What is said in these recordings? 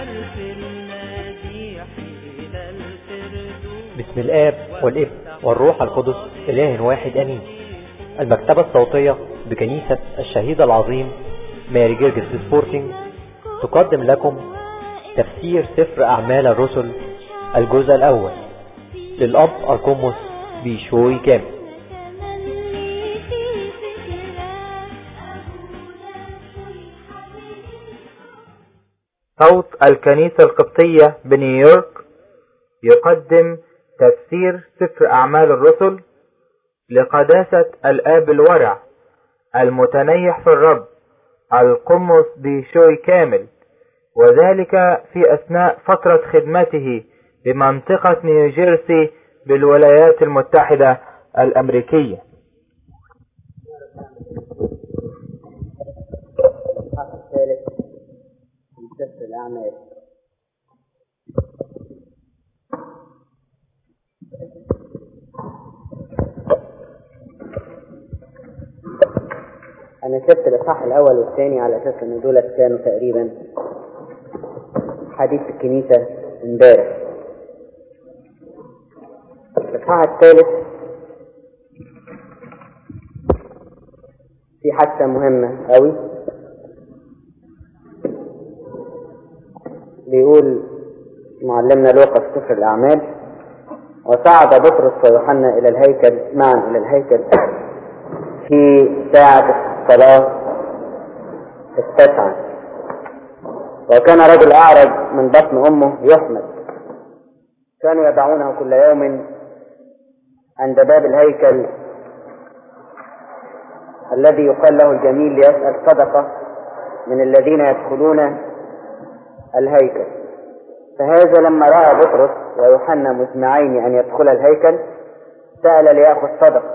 حرف المديح إلى الفردوس بسم الآب والابن والروح القدس إله واحد أمين المكتبة الصوتية بكنيسة الشهيد العظيم ماري جرجس سبورتنج تقدم لكم تفسير سفر أعمال الرسل الجزء الأول للأب أركوموس بيشوي كامل صوت الكنيسة القبطية بنيويورك يقدم تفسير سفر أعمال الرسل لقداسة الآب الورع المتنيح في الرب القمص بشوي كامل وذلك في أثناء فترة خدمته بمنطقة نيوجيرسي بالولايات المتحدة الأمريكية الإصحاح الثالث من سفر الأعمال أنا شفت الإصحاح الأول والثاني على أساس إن دولت كانوا تقريبا حديث الكنيسة امبارح الإصحاح الثالث في حادثة مهمة أوي بيقول معلمنا لوقا في سفر الأعمال وصعد بطرس ويوحنا إلى الهيكل معا إلى الهيكل في ساعة الصلاة التاسعة وكان رجل أعرج من بطن أمه يحمد كانوا يضعونه كل يوم عند باب الهيكل الذي يقال له الجميل ليسأل صدقة من الذين يدخلون الهيكل فهذا لما رأى بطرس ويوحنا مزمعين أن يدخل الهيكل سأل ليأخذ صدقة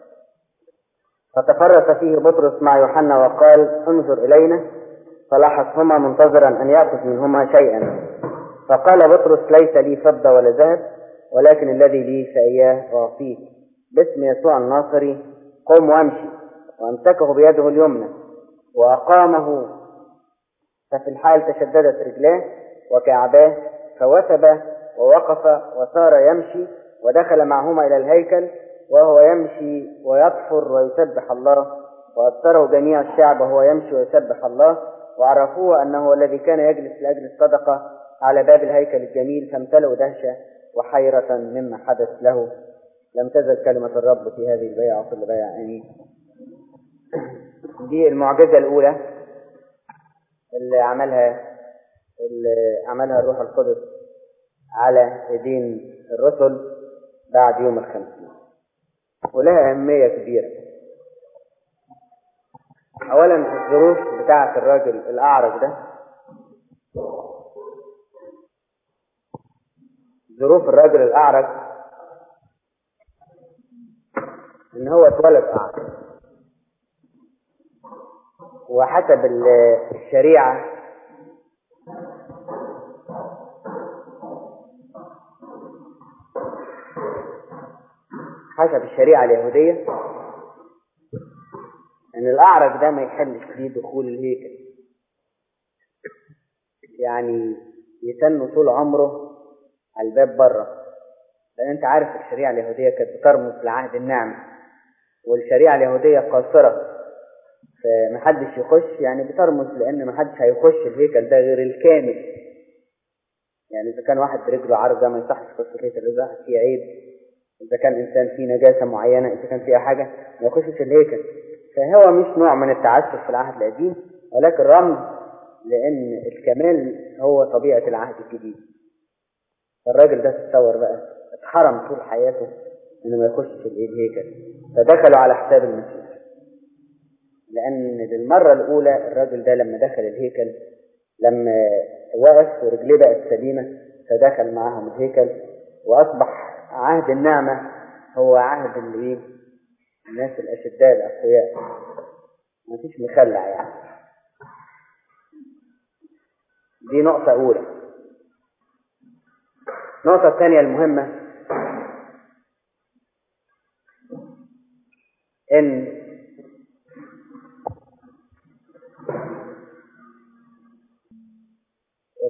فتفرس فيه بطرس مع يوحنا وقال انظر إلينا فلاحظهما منتظرا أن يأخذ منهما شيئا فقال بطرس ليس لي فضة ولا ذهب ولكن الذي لي فإياه أعطيك باسم يسوع الناصري قم وامشي وامسكه بيده اليمنى وأقامه ففي الحال تشددت رجلاه وكعباه فوثب ووقف وصار يمشي ودخل معهما إلى الهيكل وهو يمشي ويطفر ويسبح الله وأبصره جميع الشعب وهو يمشي ويسبح الله وعرفوه أنه الذي كان يجلس لأجل الصدقة على باب الهيكل الجميل فامتلأوا دهشة وحيرة مما حدث له لم تزل كلمة الرب في هذه البيعة وفي البيعة آمين دي المعجزة الأولى اللي عملها اللي عملها الروح القدس على ايدين الرسل بعد يوم الخمسين ولها أهمية كبيرة أولا الظروف بتاعة الراجل الأعرج ده ظروف الراجل الأعرج إن هو اتولد أعرج وحسب الشريعة حسب الشريعة اليهودية ان الاعرج ده ما يحلش ليه دخول الهيكل يعني يتنوا طول عمره على الباب بره لان انت عارف الشريعة اليهودية كانت بترمز لعهد النعمة والشريعة اليهودية قاصرة فمحدش يخش يعني بترمز لان محدش هيخش الهيكل ده غير الكامل يعني اذا كان واحد رجله عرجة ما يصحش يخش الهيكل اذا واحد فيه عيب إذا كان إنسان فيه نجاسة معينة إذا كان فيها حاجة ما يخشش الهيكل فهو مش نوع من التعسف في العهد القديم ولكن رمز لأن الكمال هو طبيعة العهد الجديد الراجل ده تتصور بقى اتحرم طول حياته إنه ما يخشش الهيكل فدخلوا على حساب المسيح لأن للمرة الأولى الراجل ده لما دخل الهيكل لما وقف ورجليه بقت سليمة فدخل معاهم الهيكل وأصبح عهد النعمة هو عهد الايه الناس الأشداء الأقوياء ما فيش مخلع يعني دي نقطة أولى النقطة الثانية المهمة إن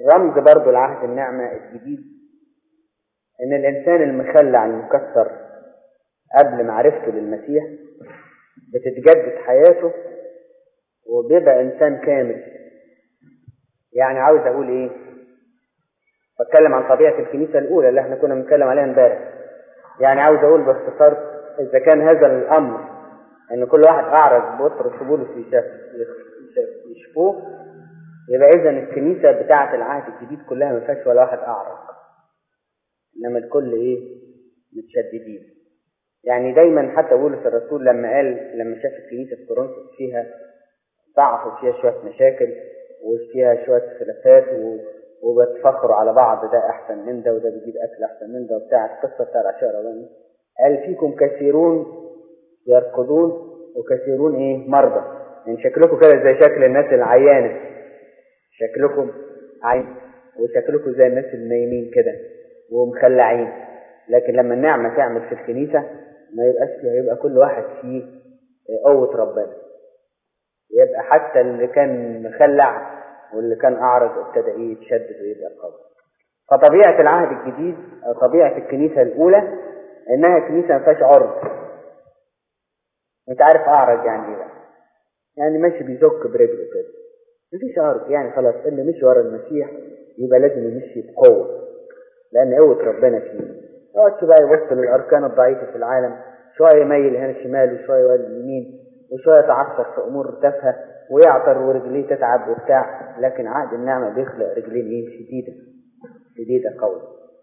رمز برضو العهد النعمة الجديد ان الانسان المخلع المكسر قبل معرفته للمسيح بتتجدد حياته وبيبقى انسان كامل يعني عاوز اقول ايه بتكلم عن طبيعة الكنيسة الاولى اللي احنا كنا بنتكلم عليها امبارح يعني عاوز اقول باختصار اذا كان هذا الامر ان كل واحد اعرج بطرس وبولس يشوفوه يبقى اذا الكنيسة بتاعة العهد الجديد كلها ما فيهاش ولا واحد اعرج انما الكل ايه متشددين يعني دايما حتى بولس الرسول لما قال لما شاف الكنيسة في كورنثوس فيها ضعف وفيها شوية مشاكل وفيها شوية خلافات و... وبتفخروا على بعض ده احسن من ده وده بيجيب اكل احسن من ده وبتاع القصه بتاع العشاء الرباني قال فيكم كثيرون يركضون وكثيرون ايه مرضى يعني شكلكم كده زي شكل الناس العيانه شكلكم عين وشكلكم زي الناس النايمين كده ومخلعين لكن لما النعمه تعمل في الكنيسه ما يبقاش هيبقى كل واحد فيه قوه ربنا يبقى حتى اللي كان مخلع واللي كان أعرج ابتدى إيه يتشدد ويبقى قوي. فطبيعة العهد الجديد أو طبيعة الكنيسة الأولى إنها كنيسة ما فيهاش عرض. أنت عارف أعرج يعني إيه بقى؟ يعني ماشي بيزك برجله كده. مفيش عرض يعني خلاص اللي مشي ورا المسيح يبقى لازم يمشي بقوة. لأن قوة ربنا فيه. ما يقعدش بقى يبص للأركان الضعيفة في العالم شوية يميل هنا شمال وشوية يولي يمين وشوية يتعثر في أمور تافهة ويعطر ورجليه تتعب وبتاع لكن عهد النعمة بيخلق رجلين ايه شديدة شديدة قوي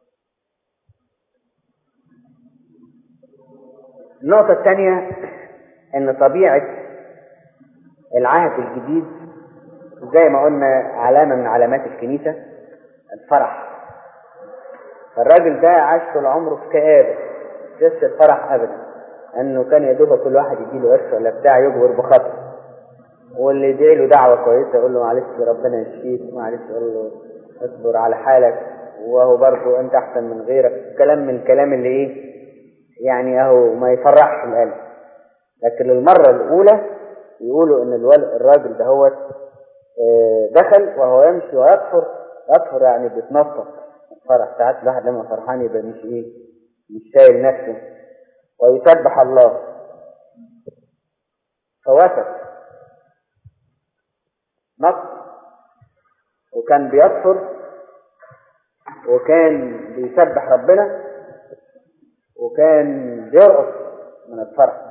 النقطة الثانية ان طبيعة العهد الجديد زي ما قلنا علامة من علامات الكنيسة الفرح فالراجل ده عاش طول عمره في كآبة لسه الفرح ابدا انه كان يدوب كل واحد يديله قرش ولا بتاع يجبر بخاطره واللي يدعي له دعوة كويسة يقول له معلش ربنا يشفيك معلش يقول له اصبر على حالك وهو برضه انت احسن من غيرك كلام من الكلام اللي ايه يعني اهو ما يفرحش القلب لكن المرة الاولى يقولوا ان الولد الراجل ده هو دخل وهو يمشي ويكفر يكفر يعني بيتنطط فرح ساعات الواحد لما فرحان يبقى مش ايه مش شايل نفسه ويسبح الله فوثق نط وكان بيكفر وكان بيسبح ربنا وكان بيرقص من الفرح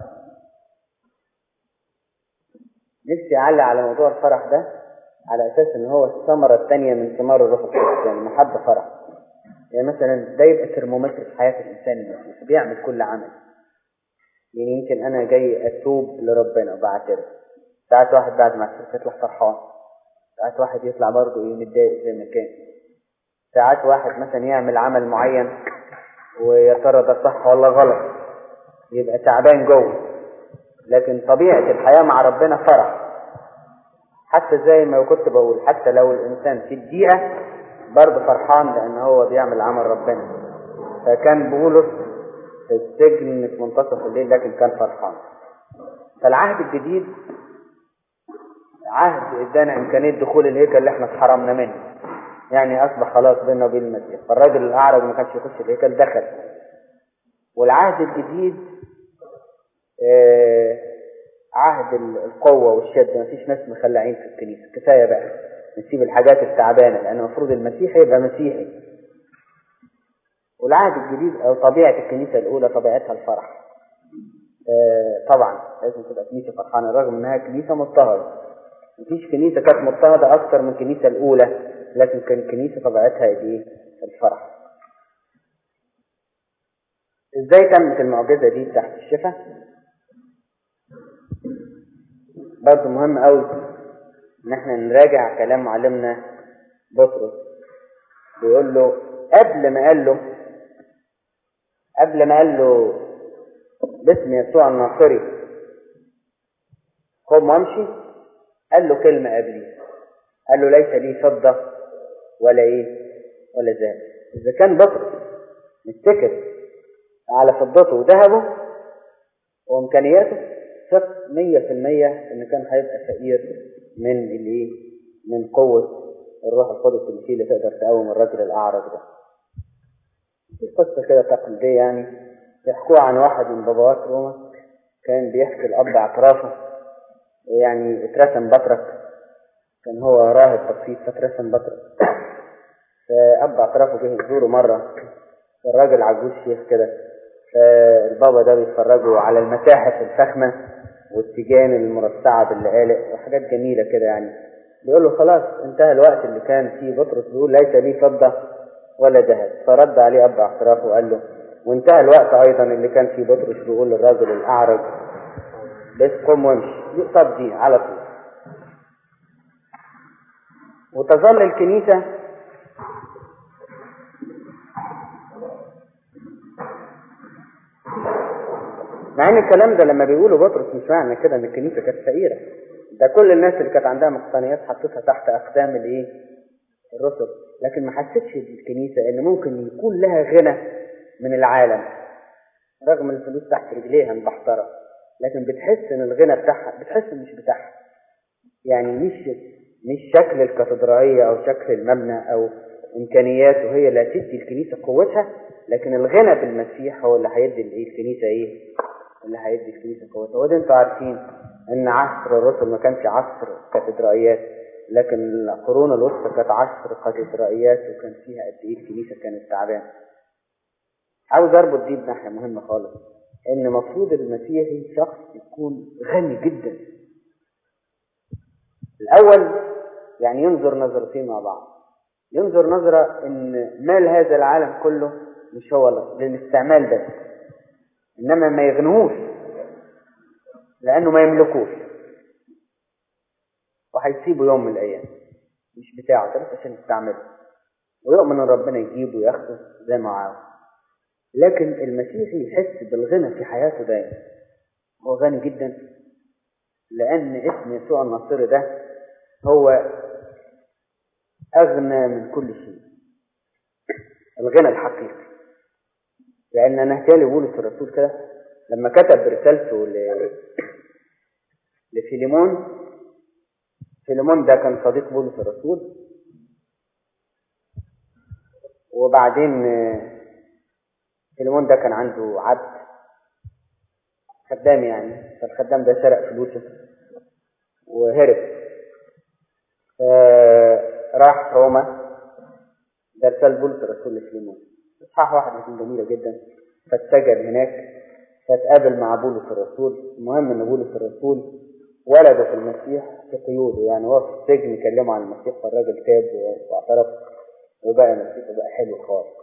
نفسي اعلق على موضوع الفرح ده على اساس ان هو الثمره الثانيه من ثمار الروح القدس يعني محبه فرح يعني مثلا ده يبقى ترمومتر في حياه الانسان المسيحي بيعمل كل عمل يعني يمكن انا جاي اتوب لربنا وبعترف ساعات واحد بعد ما اعترف يطلع فرحان ساعات واحد يطلع برضه ايه متضايق زي ما كان ساعات واحد مثلا يعمل عمل معين ويا ترى ده صح ولا غلط يبقى تعبان جوه لكن طبيعة الحياة مع ربنا فرح حتى زي ما كنت بقول حتى لو الإنسان في الدقيقة برضه فرحان لأن هو بيعمل عمل ربنا فكان بولس في السجن في منتصف الليل لكن كان فرحان فالعهد الجديد عهد ادانا امكانيه دخول الهيكل اللي احنا اتحرمنا منه يعني اصبح خلاص بيننا وبين المسيح فالراجل الاعرج ما كانش يخش الهيكل دخل والعهد الجديد آه عهد القوه والشده ما فيش ناس مخلعين في الكنيسه كفايه بقى نسيب الحاجات التعبانه لان المفروض المسيحي يبقى مسيحي والعهد الجديد او طبيعه الكنيسه الاولى طبيعتها الفرح آه طبعا لازم تبقى كنيسه فرحانه رغم انها كنيسه مضطهده مفيش كنيسة كانت مضطهدة أكثر من الكنيسة الأولى لكن كان الكنيسة طبيعتها إيه؟ الفرح. إزاي تمت المعجزة دي تحت الشفا؟ برضه مهم أوي إن إحنا نراجع كلام معلمنا بطرس بيقول له قبل ما قال له قبل ما قال له باسم يسوع الناصري قم وامشي قال له كلمة قبليه قال له ليس لي فضة ولا ايه ولا ذهب اذا كان بطرس متكل على فضته وذهبه وامكانياته ثق مية في المية ان كان هيبقى فقير من الايه من قوة الروح القدس اللي فيه اللي تقدر تقوم الرجل الأعرج ده في قصة كده تقليدية يعني يحكوها عن واحد من بابوات روما كان بيحكي الأب اعترافه يعني اترسم بطرك كان هو راهب بسيط فاترسم بطرك فأب اعترافه جه يزوره مرة الراجل عجوز شيخ كده فالبابا ده بيتفرجوا على المتاحف الفخمة والتيجان المرصعة باللقالق وحاجات جميلة كده يعني بيقول له خلاص انتهى الوقت اللي كان فيه بطرس بيقول ليس لي فضة ولا ذهب فرد عليه أب اعترافه وقال له وانتهى الوقت أيضا اللي كان فيه بطرس بيقول للرجل الأعرج بس قم وامشي دي قصاد دي على طول وتظل الكنيسة مع ان الكلام ده لما بيقولوا بطرس مش معنى كده ان الكنيسه كانت فقيره ده كل الناس اللي كانت عندها مقتنيات حطيتها تحت اقدام الايه الرسل لكن ما حسيتش الكنيسه ان ممكن يكون لها غنى من العالم رغم الفلوس تحت رجليها مبحتره لكن بتحس ان الغنى بتاعها بتحس مش بتاعها يعني مش مش شكل الكاتدرائيه او شكل المبنى او امكانياته هي اللي هتدي الكنيسه قوتها لكن الغنى بالمسيح هو اللي هيدي الايه الكنيسه ايه اللي هيدي الكنيسه قوتها وده انتوا عارفين ان عصر الرسل ما كانش عصر كاتدرائيات لكن القرون الوسطى كانت عصر كاتدرائيات وكان فيها قد ايه الكنيسه كانت تعبانه عاوز اربط دي بناحيه مهمه خالص ان المفروض المسيحي شخص يكون غني جدا الاول يعني ينظر نظرتين مع بعض ينظر نظرة ان مال هذا العالم كله مش هو للاستعمال بس انما ما يغنوش لانه ما يملكوش وهيسيبه يوم من الايام مش بتاعه ده بس عشان يستعمله ويؤمن ان ربنا يجيبه وياخده زي ما عاوز لكن المسيحي يحس بالغنى في حياته دايما هو غني جدا لان اسم يسوع الناصري ده هو أغنى من كل شيء الغنى الحقيقي لأن أنا تالي بولس الرسول كده لما كتب رسالته ل... لفيليمون فيليمون ده كان صديق بولس الرسول وبعدين فيليمون ده كان عنده عبد خدام يعني فالخدام ده سرق فلوسه وهرب راح روما ده رسال بولس الرسول لفيليمون اصحاح واحد من جميله جدا فاتسجن هناك فاتقابل مع بولس الرسول المهم ان بولس الرسول ولده في المسيح في قيوده يعني هو في السجن كلمه عن المسيح فالراجل تاب واعترف وبقى مسيح وبقى حلو خالص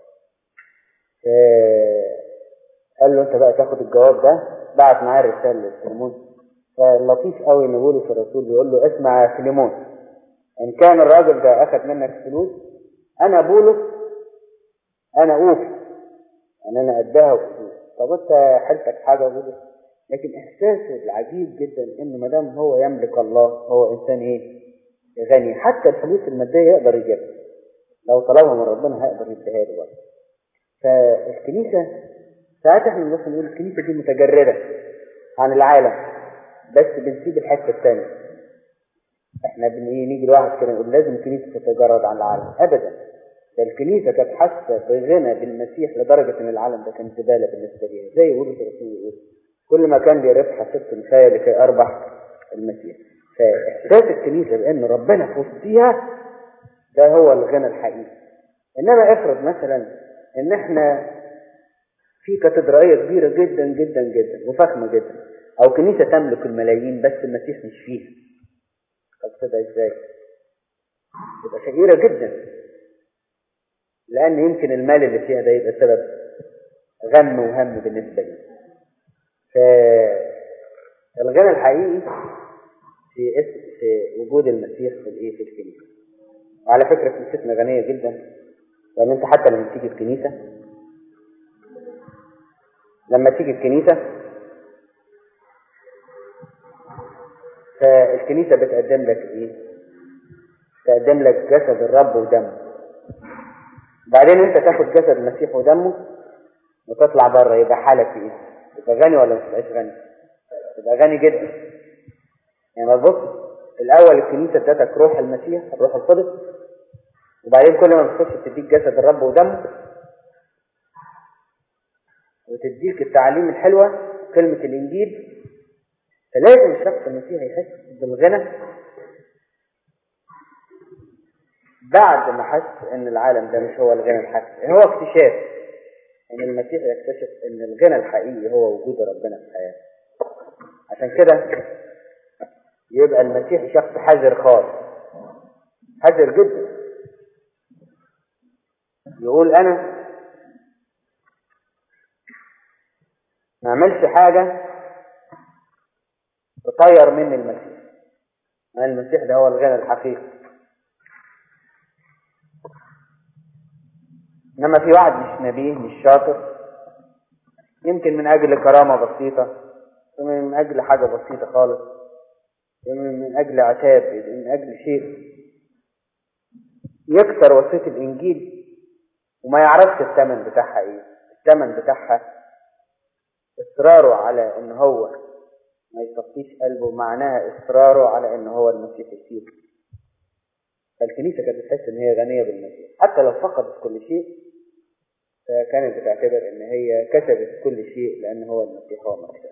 قال له انت بقى تاخد الجواب ده بعت معاه الرساله لفيليمون فاللطيف قوي ان بولس الرسول بيقول له اسمع يا فيليمون ان كان الراجل ده اخذ منك فلوس انا بولس انا اوفي يعني انا قدها وفلوس طب انت حالتك حاجه بولس لكن احساسه العجيب جدا انه ما دام هو يملك الله هو انسان ايه غني حتى الفلوس الماديه يقدر يجيبها لو طلبها من ربنا هيقدر يديها له برضه فالكنيسه ساعات احنا بس نقول الكنيسه دي متجرده عن العالم بس بنسيب الحته الثانيه احنا بن ايه نيجي لواحد كده نقول لازم الكنيسه تتجرد عن العالم ابدا ده الكنيسه كانت حاسه بغنى بالمسيح لدرجه ان العالم ده كان زباله بالنسبه ليها زي يقولوا الرسول يقول كل ما كان لي ربح حسبت الخير لكي اربح المسيح فاحساس الكنيسه بان ربنا في وسطيها ده هو الغنى الحقيقي انما افرض مثلا ان احنا في كاتدرائيه كبيره جدا جدا جدا وفخمه جدا او كنيسه تملك الملايين بس المسيح مش فيها طب تبقى ازاي تبقى فقيرة جدا لأن يمكن المال اللي فيها ده يبقى سبب غم وهم بالنسبة لي فالغنى الحقيقي في اسم في وجود المسيح في الايه في الكنيسة وعلى فكرة كنيستنا غنية جدا لأن أنت حتى لما تيجي الكنيسة لما تيجي الكنيسة فالكنيسة بتقدم لك ايه تقدم لك جسد الرب ودمه بعدين انت تاخد جسد المسيح ودمه وتطلع بره يبقى حالك ايه يبقى غني ولا مش تبقاش غني يبقى غني جدا يعني بص الاول الكنيسة ادتك روح المسيح الروح القدس وبعدين كل ما بتخش بتديك جسد الرب ودمه وتديك التعاليم الحلوة كلمة الإنجيل فلازم الشخص المسيحي يحس بالغنى بعد ما حس ان العالم ده مش هو الغنى الحقيقي هو اكتشاف ان المسيح يكتشف ان الغنى الحقيقي هو وجود ربنا في حياته عشان كده يبقى المسيح شخص حذر خالص حذر جدا يقول انا ما اعملش حاجة تطير مني المسيح المسيح ده هو الغنى الحقيقي انما في واحد مش نبيه مش شاطر يمكن من اجل كرامة بسيطة يمكن من اجل حاجة بسيطة خالص يمكن من اجل عتاب من اجل شيء يكسر وصية الانجيل وما يعرفش الثمن بتاعها ايه الثمن بتاعها اصراره على ان هو ما يصفيش قلبه معناها اصراره على ان هو المسيح يسير فالكنيسة كانت بتحس ان هي غنية بالمسيح حتى لو فقدت كل شيء فكانت بتعتبر ان هي كسبت كل شيء لان هو المسيح هو مكسب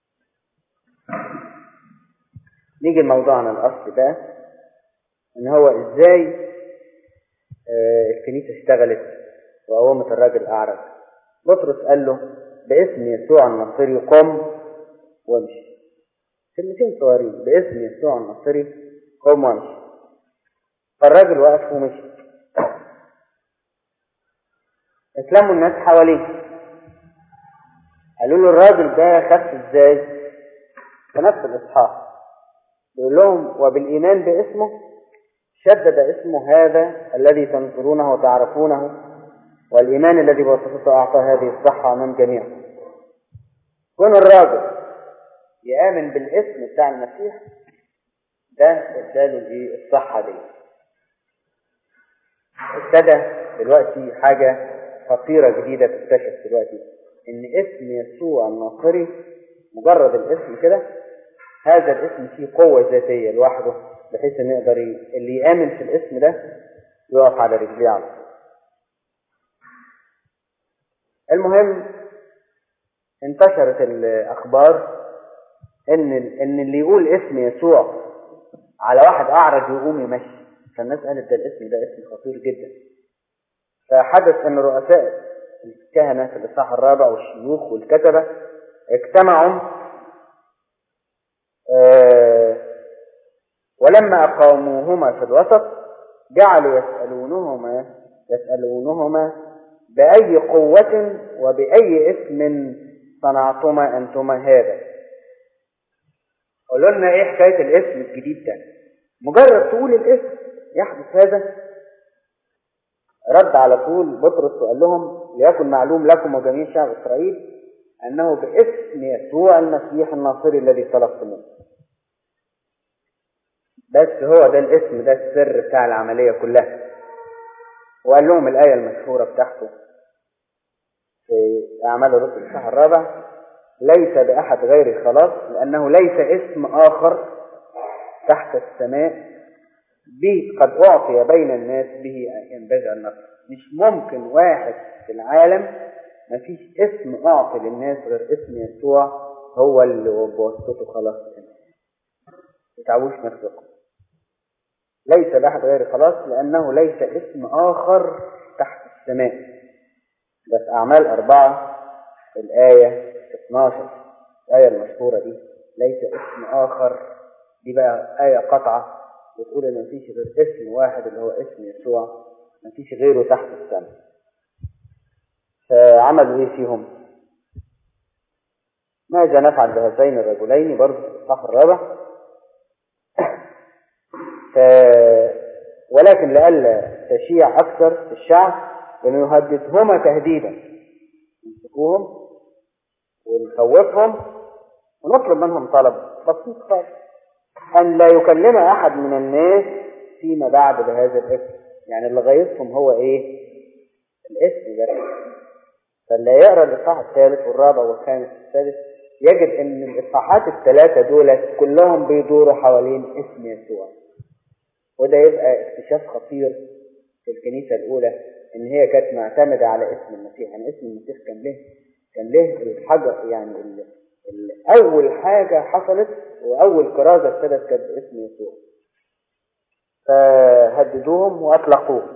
نيجي لموضوعنا الاصلي بقى ان هو ازاي آه الكنيسة اشتغلت وقومت الراجل اعرج بطرس قال له باسم يسوع الناصري قم وامشي كلمتين صغيرين باسم يسوع الناصري قم وامشي فالراجل وقف ومشي اتلموا الناس حواليه قالوا له الراجل ده خف ازاي في نفس الاصحاح يقول لهم وبالايمان باسمه شدد اسمه هذا الذي تنظرونه وتعرفونه والإيمان الذي بواسطته أعطى هذه الصحة أمام جميع كون الراجل يآمن بالاسم بتاع المسيح ده اداله ايه الصحة دي ابتدى دلوقتي حاجة خطيرة جديدة تكتشف دلوقتي إن اسم يسوع الناصري مجرد الاسم كده هذا الاسم فيه قوة ذاتية لوحده بحيث إنه يقدر اللي يآمن في الاسم ده يقف على رجليه على طول المهم انتشرت الاخبار ان ان اللي يقول اسم يسوع على واحد اعرج يقوم يمشي فالناس قالت ده الاسم ده اسم خطير جدا فحدث ان رؤساء الكهنة في الاصحاح الرابع والشيوخ والكتبة اجتمعوا آه ولما اقاموهما في الوسط جعلوا يسألونهما يسألونهما بأي قوة وبأي اسم صنعتما أنتما هذا قولوا لنا إيه حكاية الاسم الجديد ده مجرد تقول الاسم يحدث هذا رد على طول بطرس وقال لهم ليكن معلوم لكم وجميع شعب إسرائيل أنه باسم يسوع المسيح الناصري الذي طلبتموه بس هو ده الاسم ده السر بتاع العملية كلها وقال لهم الآية المشهورة بتاعته في أعمال الرسل الصحة الرابع ليس بأحد غير الخلاص لأنه ليس اسم آخر تحت السماء به قد أعطي بين الناس به ينبغي النصر مش ممكن واحد في العالم ما فيش اسم أعطي للناس غير اسم يسوع هو اللي بواسطته خلاص ما تعوش نفسكم ليس بأحد غير خلاص لأنه ليس اسم آخر تحت السماء بس أعمال أربعة الآية 12 الآية المشهورة دي ليس اسم آخر دي بقى آية قطعة بتقول إن مفيش غير اسم واحد اللي هو اسم يسوع مفيش غيره تحت السماء فعملوا إيه فيهم؟ ماذا نفعل بهذين الرجلين برضه الصح الرابع ف... ولكن لئلا تشيع أكثر في الشعب لنهددهما تهديدا نمسكوهم ونخوفهم ونطلب منهم طلب بسيط خالص أن لا يكلم أحد من الناس فيما بعد بهذا الاسم يعني اللي غايتهم هو إيه؟ الاسم ده فاللي يقرأ الإصحاح الثالث والرابع والخامس والسادس يجد أن الإصحاحات الثلاثة دول كلهم بيدوروا حوالين اسم يسوع وده يبقى اكتشاف خطير في الكنيسة الأولى إن هي كانت معتمدة على اسم المسيح يعني اسم المسيح كان له كان له الحاجة يعني ال... ال... أول حاجة حصلت وأول كرازة ابتدت كانت باسم يسوع فهددوهم وأطلقوه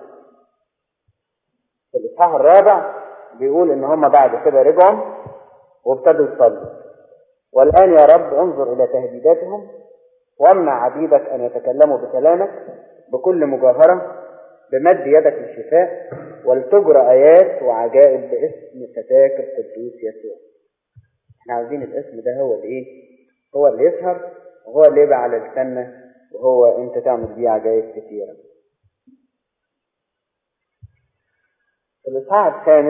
في الإصحاح الرابع بيقول إن هم بعد كده رجعوا وابتدوا يصلوا والآن يا رب انظر إلى تهديداتهم وامنع عبيدك أن يتكلموا بكلامك بكل مجاهرة بمد يدك للشفاء ولتجرى آيات وعجائب باسم فتاك القدوس يسوع احنا عاوزين الاسم ده هو الايه هو اللي يظهر وهو اللي يبقى على لساننا وهو انت تعمل بيه عجائب كثيرة في الإصحاح الخامس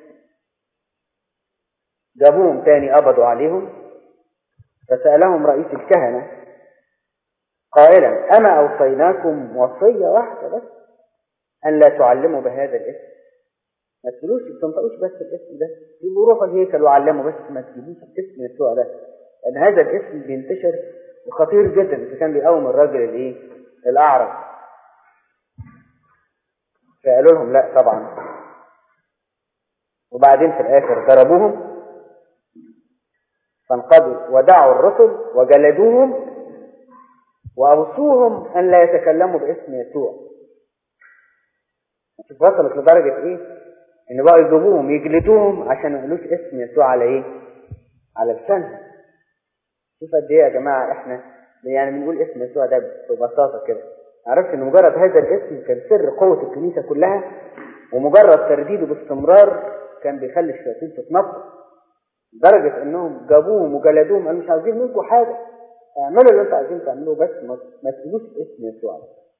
جابوهم تاني قبضوا عليهم فسألهم رئيس الكهنة قائلا أما أوصيناكم وصية واحدة بس أن لا تعلموا بهذا الاسم ما تقولوش ما تنطقوش بس الاسم ده يبقوا روحوا الهيكل وعلموا بس ما تجيبوش اسم يسوع ده لأن هذا الاسم بينتشر وخطير جدا إذا كان بيقوم الراجل الإيه الأعرج فقالوا لهم لا طبعا وبعدين في الآخر ضربوهم فانقضوا ودعوا الرسل وجلدوهم وأوصوهم أن لا يتكلموا باسم يسوع شوف وصلت لدرجة إيه؟ إن بقوا يجيبوهم يجلدوهم عشان ما يقولوش اسم يسوع على إيه؟ على لسانهم شوف قد إيه يا جماعة إحنا يعني بنقول اسم يسوع ده ببساطة كده عرفت إن مجرد هذا الاسم كان سر قوة الكنيسة كلها ومجرد ترديده باستمرار كان بيخلي الشياطين تتنفض لدرجة انهم جابوهم وجلدوهم قالوا مش عايزين منكم حاجة اعملوا اللي انتوا عايزين تعملوه بس ما ما تقولوش اسم يسوع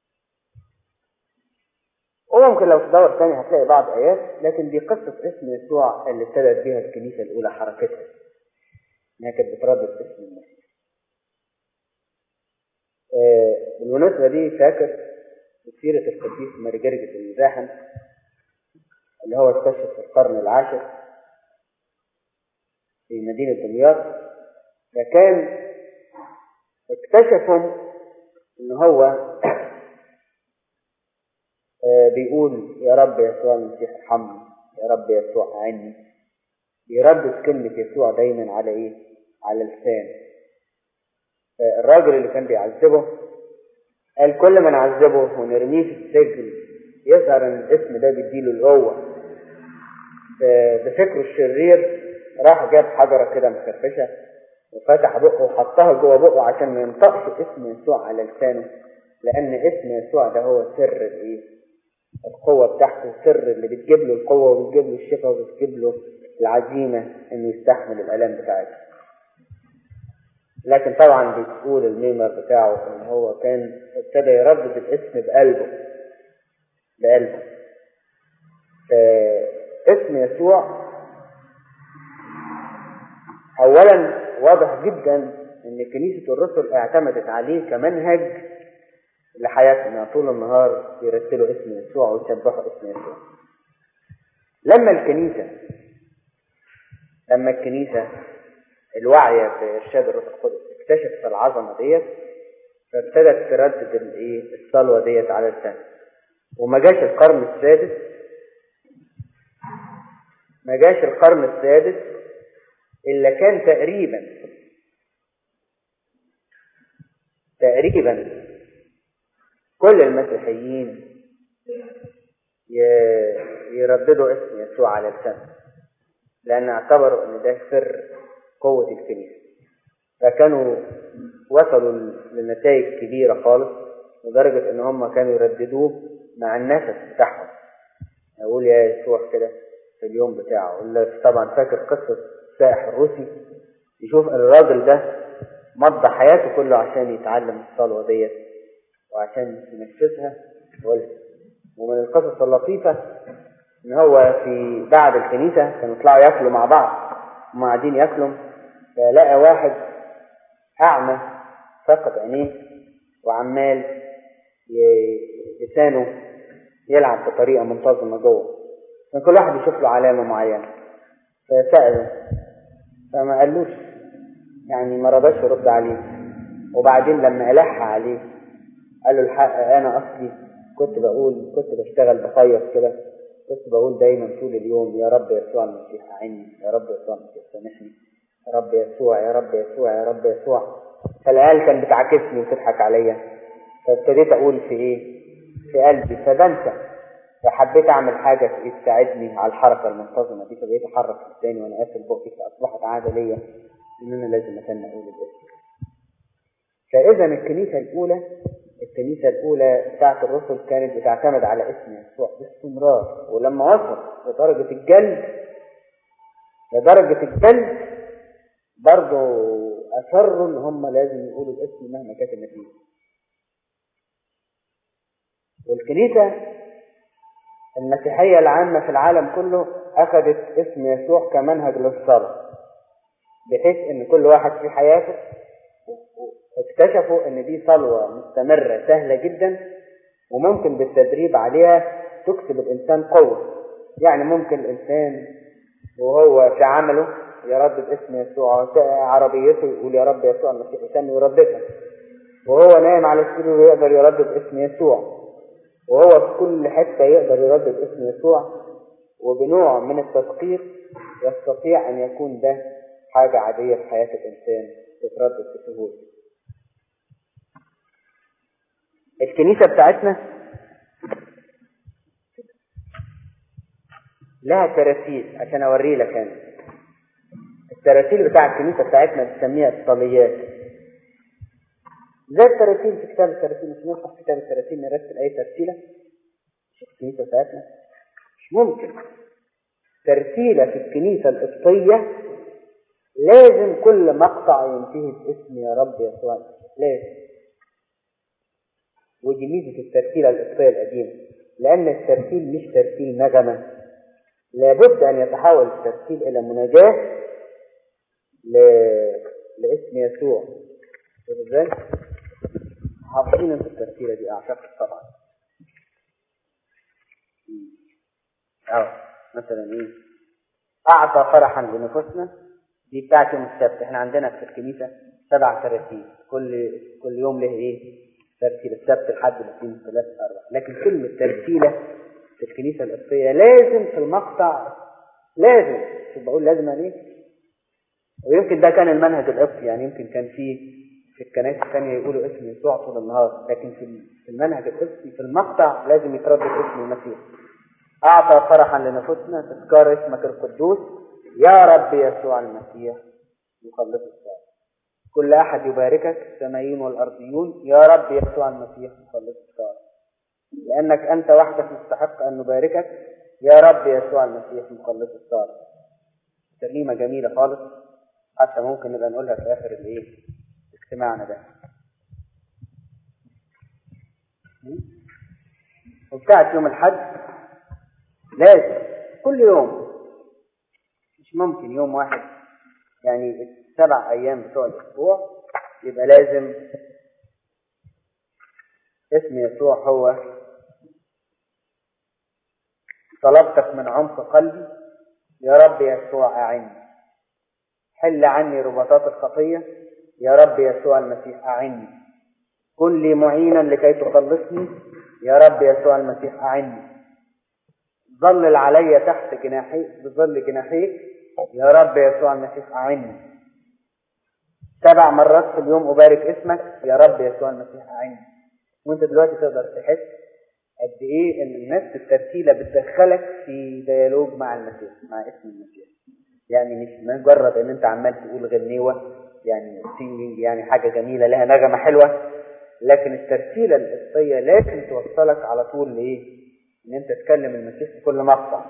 وممكن لو تدور تاني هتلاقي بعض ايات لكن دي قصة اسم يسوع اللي ابتدت بيها الكنيسة الاولى حركتها انها كانت بتردد اسم المسيح آه بالمناسبة دي فاكر سيرة القديس ماري جرجس المزاحم اللي هو استشهد في القرن العاشر في مدينة دمياط فكان اكتشفوا ان هو بيقول يا رب يسوع المسيح ارحمني يا رب يسوع اعني بيردد كلمة يسوع دايما على ايه على لسان الراجل اللي كان بيعذبه قال كل ما نعذبه ونرميه في السجن يظهر ان الاسم ده بيديله القوة بفكره الشرير راح جاب حجرة كده مكرفشة وفتح بقه وحطها جوه بقه عشان ما ينطقش اسم يسوع على لسانه لأن اسم يسوع ده هو سر الايه؟ القوة بتاعته السر اللي بتجيب له القوة وبتجيب له الشفاء وبتجيب له العزيمة إنه يستحمل الآلام بتاعته. لكن طبعا بتقول الميمر بتاعه إن هو كان ابتدى يردد الاسم بقلبه بقلبه. اسم يسوع اولا واضح جدا ان كنيسة الرسل اعتمدت عليه كمنهج لحياتنا طول النهار يرتلوا اسم يسوع ويسبحوا اسم يسوع لما الكنيسة لما الكنيسة الواعية بإرشاد الروح القدس اكتشفت العظمة ديت فابتدت تردد الايه الصلوة ديت على لسانها وما جاش القرن السادس ما جاش القرن السادس إلا كان تقريبا تقريبا كل المسيحيين يرددوا اسم يسوع على لسانهم لأن اعتبروا أن ده سر قوة الكنيسة فكانوا وصلوا لنتائج كبيرة خالص لدرجة أن هم كانوا يرددوه مع النفس بتاعهم يقول يا يسوع كده في اليوم بتاعه اللي طبعا فاكر قصة السائح الروسي يشوف الراجل ده مضى حياته كله عشان يتعلم الصلوة ديت وعشان ينفذها ومن القصص اللطيفة ان هو في بعد الكنيسة كانوا يطلعوا ياكلوا مع بعض هم قاعدين ياكلوا فلقى واحد أعمى فقد عينيه وعمال لسانه يلعب بطريقة منتظمة جوه كان كل واحد يشوف له علامة معينة فسأله فما قالوش يعني ما رضاش يرد عليه وبعدين لما ألح عليه قال له الحق أنا أصلي كنت بقول كنت بشتغل بخيط كده كنت بقول دايما طول اليوم يا رب يسوع المسيح أعني يا رب يسوع المسيح سامحني يا رب يسوع يا رب يسوع يا رب يسوع فالعيال كانت بتعاكسني وتضحك عليا فابتديت أقول في إيه في قلبي فبنسى فحبيت أعمل حاجة تساعدني على الحركة المنتظمة دي فبقيت أحرك لساني وأنا قافل بقي فأصبحت عادة ليا إن أنا لازم أستنى أقول الاسم فإذا الكنيسة الأولى الكنيسة الأولى بتاعت الرسل كانت بتعتمد على اسم يسوع باستمرار ولما وصل لدرجة الجلد لدرجة الجلد برضه أصروا إن هم لازم يقولوا الاسم مهما كانت النتيجة والكنيسة المسيحية العامة في العالم كله أخذت اسم يسوع كمنهج للصلاة بحيث إن كل واحد في حياته اكتشفوا ان دي صلوة مستمرة سهلة جدا وممكن بالتدريب عليها تكسب الانسان قوة يعني ممكن الانسان وهو في عمله يردد اسم يسوع عربيته يقول يا رب يسوع المسيح يسمي ويرددها وهو نايم على السرير يقدر يردد اسم يسوع وهو في كل حتة يقدر يردد اسم يسوع وبنوع من التدقيق يستطيع ان يكون ده حاجة عادية في حياة الانسان تتردد بسهولة الكنيسة بتاعتنا لها تراتيل عشان اوري لك انا التراتيل بتاع الكنيسة بتاعتنا بنسميها الصليات زي التراتيل في كتاب التراتيل مش نفتح كتاب التراتيل نرتل اي ترتيلة مش الكنيسة بتاعتنا مش ممكن ترتيلة في الكنيسة القبطية لازم كل مقطع ينتهي باسم يا رب يسوع لازم ودي ميزة الترتيل القبطية القديمة لأن الترتيل مش ترتيل نغمة لابد أن يتحول الترتيل إلى مناجاة ل... لاسم يسوع ازاي؟ حافظين انتوا الترتيلة دي أعتقد طبعا أو مثلا إيه أعطى فرحا لنفوسنا دي بتاعت يوم السبت احنا عندنا في الكنيسة سبع تراتيل كل كل يوم له ايه ترتيل السبت الحد الاثنين الثلاث الاربع لكن كلمة ترتيلة في الكنيسة القبطية لازم في المقطع لازم شوف بقول لازم يعني ايه ويمكن ده كان المنهج القبطي يعني يمكن كان في في الكنائس الثانية يقولوا اسم يسوع طول النهار لكن في في المنهج القبطي في المقطع لازم يتردد اسم المسيح أعطى فرحا لنفوسنا تذكار اسمك القدوس يا رب يسوع المسيح مخلص الصالح كل أحد يباركك السمايين والأرضيون يا رب يسوع المسيح مخلص الصالح لأنك أنت وحدك مستحق أن نباركك يا رب يسوع المسيح مخلص الصالح ترنيمة جميلة خالص حتى ممكن نبقى نقولها في آخر الإيه اجتماعنا ده وبتاعت يوم الحد لازم كل يوم مش ممكن يوم واحد يعني السبع أيام بتوع الأسبوع يبقى لازم اسم يسوع هو طلبتك من عمق قلبي يا رب يسوع أعني حل عني رباطات الخطية يا رب يسوع المسيح أعني كن لي معينا لكي تخلصني يا رب يسوع المسيح أعني ظلل علي تحت جناحيك بظل جناحيك يا رب يسوع المسيح أعني سبع مرات في اليوم أبارك اسمك يا رب يسوع المسيح أعني وانت دلوقتي تقدر تحس قد ايه ان نفس الترتيلة بتدخلك في ديالوج مع المسيح مع اسم المسيح يعني مش مجرد ان انت عمال تقول غنيوة يعني سينجينج يعني حاجة جميلة لها نغمة حلوة لكن الترتيلة القصية لازم توصلك على طول لايه ان انت تكلم المسيح في كل مقطع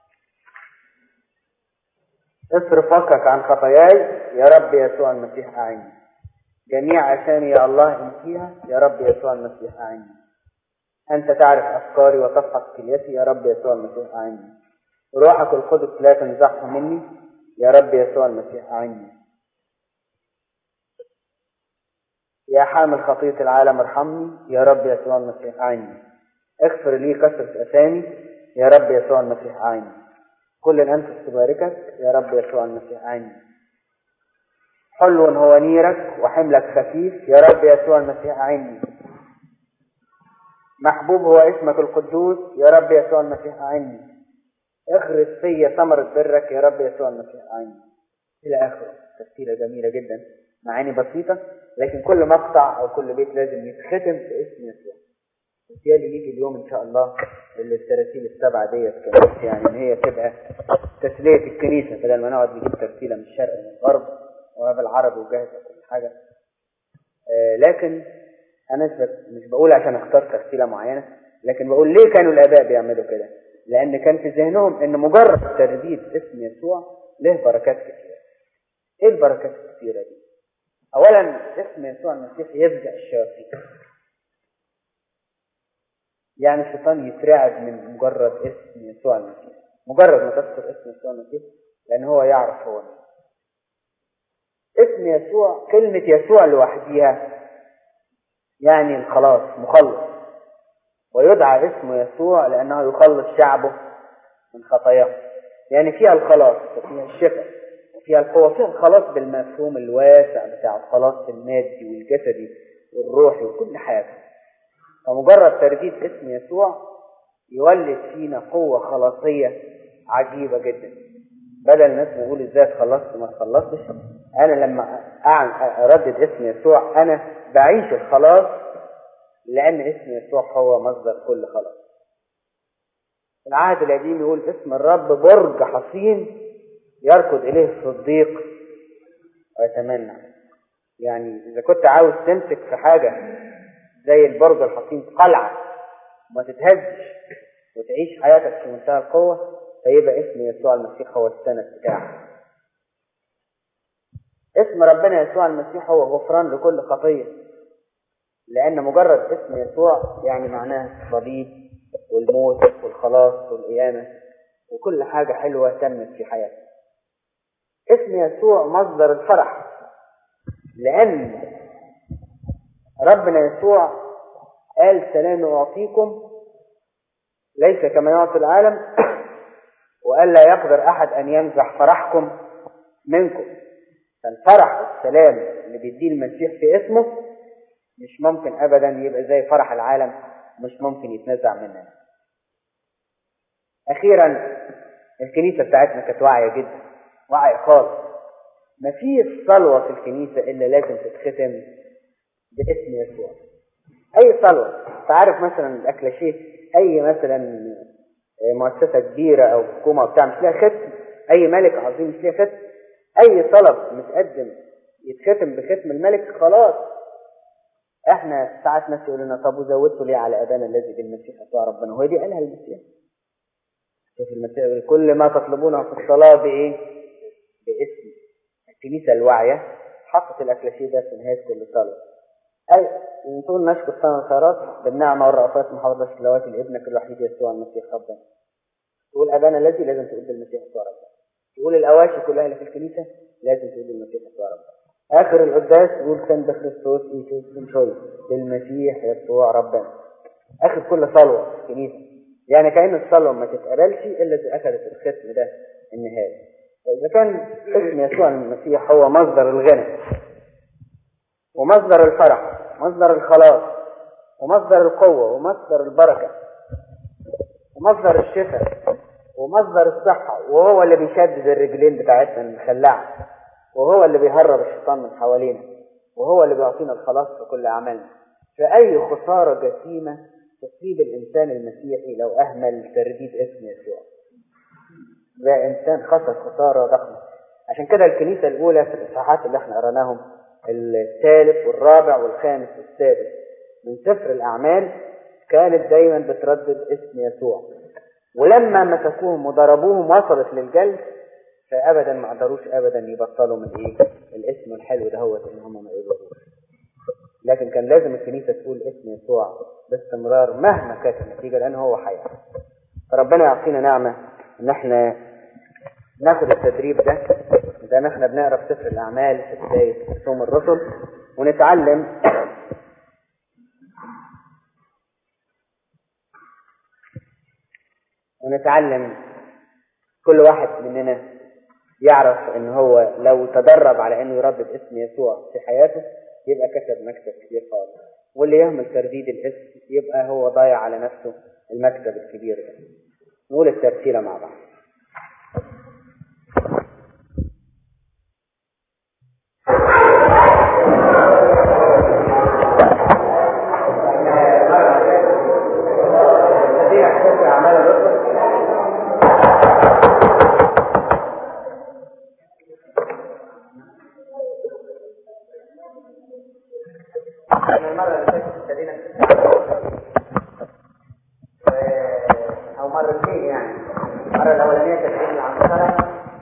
اصرف فكك عن خطاياي يا رب يسوع المسيح أعني جميع أثاني يا الله انتيها يا رب يسوع المسيح أعني أنت تعرف أفكاري وتفحص كليتي يا رب يسوع المسيح أعني روحك القدس لا تنزعه مني يا رب يسوع المسيح أعني يا حامل خطية العالم ارحمني يا رب يسوع المسيح أعني اغفر لي كثرة أثامي يا رب يسوع المسيح أعني كل الأنفس تباركك يا رب يسوع المسيح أعني حلو هو نيرك وحملك خفيف يا رب يسوع المسيح أعني محبوب هو اسمك القدوس يا رب يسوع المسيح أعني اغرس فيا ثمرة برك يا رب يسوع المسيح أعني إلى آخره تفسيرة جميلة جدا معاني بسيطة لكن كل مقطع أو كل بيت لازم يتختم باسم يسوع بالتالي يجي اليوم إن شاء الله اللي التراتيل السبعة ديت كانت يعني إن هي تبقى تسلية الكنيسة بدل ما نقعد نجيب ترتيلة من الشرق ومن الغرب وبالعربي وجاهزة كل حاجة آه لكن أنا مش بس- مش بقول عشان أختار ترتيلة معينة لكن بقول ليه كانوا الآباء بيعملوا كده لأن كان في ذهنهم إن مجرد ترديد اسم يسوع له بركات كثيرة إيه البركات الكثيرة دي؟ أولا اسم يسوع المسيح يفزع الشياطين يعني الشيطان يترعب من مجرد اسم يسوع المسيح مجرد ما تذكر اسم يسوع المسيح لأن هو يعرف هو مين اسم يسوع كلمة يسوع لوحديها يعني الخلاص مخلص ويدعى اسم يسوع لأنه يخلص شعبه من خطاياهم يعني فيها الخلاص وفيها الشفاء وفيها القوة فيها الخلاص بالمفهوم الواسع بتاع الخلاص المادي والجسدي والروحي وكل حاجة فمجرد ترديد اسم يسوع يولد فينا قوة خلاصية عجيبة جدا بدل الناس ما يقول ازاي اتخلصت وما اتخلصتش انا لما أعن- اردد اسم يسوع انا بعيش الخلاص لان اسم يسوع هو مصدر كل خلاص العهد القديم يقول اسم الرب برج حصين يركض اليه الصديق ويتمنى يعني اذا كنت عاوز تمسك في حاجه زي البرج الحصين قلعه وما تتهزش وتعيش حياتك في منتهى القوه فيبقى اسم يسوع المسيح هو السند بتاعك اسم ربنا يسوع المسيح هو غفران لكل خطيه لان مجرد اسم يسوع يعني معناه الصليب والموت والخلاص والقيامه وكل حاجه حلوه تمت في حياتك اسم يسوع مصدر الفرح لأن ربنا يسوع قال سلام أعطيكم ليس كما يعطي العالم وقال لا يقدر أحد أن ينزع فرحكم منكم فالفرح والسلام اللي بيديه المسيح في اسمه مش ممكن أبدا يبقى زي فرح العالم مش ممكن يتنزع مننا أخيرا الكنيسة بتاعتنا كانت واعية جدا واعية خالص مفيش صلوة في الكنيسة إلا لازم تتختم باسم يسوع أي صلوة تعرف مثلا الأكلاشيه أي مثلا مؤسسة كبيرة أو حكومة بتاع مش ليها ختم أي ملك عظيم مش ليها ختم أي طلب متقدم يتختم بختم الملك خلاص احنا ساعات ناس يقول لنا طب وزودتوا ليه على ابانا الذي بالمسيح يسوع ربنا هو دي قالها المسيح شوف المسيح يقول كل ما تطلبونه في الصلاه بايه؟ باسم الكنيسه الواعيه حطت الاكلاشيه ده في نهايه كل صلاه اي نقول نشكر سنة الخيرات بالنعمه والرأفات محافظه صلوات لابنك الوحيد يسوع المسيح ربنا تقول ابانا الذي لازم تقول بالمسيح يسوع ربنا تقول الاواشي كلها اللي في الكنيسه لازم تقول بالمسيح يسوع ربنا اخر القداس تقول سند خريستوس يسوع شوي بالمسيح يسوع ربنا اخر كل صلوه في الكنيسه يعني كأن الصلوه ما تتقبلش الا اذا اخذت الختم ده النهائي اذا كان اسم يسوع المسيح هو مصدر الغنى ومصدر الفرح ومصدر الخلاص ومصدر القوه ومصدر البركه ومصدر الشفاء ومصدر الصحه وهو اللي بيشدد الرجلين بتاعتنا المخلعه وهو اللي بيهرب الشيطان من حوالينا وهو اللي بيعطينا الخلاص في كل أعمالنا فأي خسارة جسيمة تصيب الإنسان المسيحي لو أهمل ترديد اسم يسوع ده إنسان خسر خسارة ضخمة عشان كده الكنيسة الأولى في الإصحاحات اللي احنا قرأناهم الثالث والرابع والخامس والسادس من سفر الأعمال كانت دايما بتردد اسم يسوع ولما مسكوهم وضربوهم وصلت للجلد فابدا ما قدروش ابدا يبطلوا من ايه الاسم الحلو ده هو ان هم ما يقدروش لكن كان لازم الكنيسه تقول اسم يسوع باستمرار مهما كانت النتيجه لان هو حي فربنا يعطينا نعمه ان احنا ناخد التدريب ده زي ما احنا بنقرا في سفر الاعمال في بدايه رسوم الرسل ونتعلم ونتعلم كل واحد مننا يعرف ان هو لو تدرب على انه يردد اسم يسوع في حياته يبقى كسب مكسب كبير خالص واللي يهمل ترديد الاسم يبقى هو ضايع على نفسه المكسب الكبير ده نقول الترتيلة مع بعض احنا المرة اللي فاتت ابتدينا او مرتين يعني المرة الأولانية كانت ابن العنصرة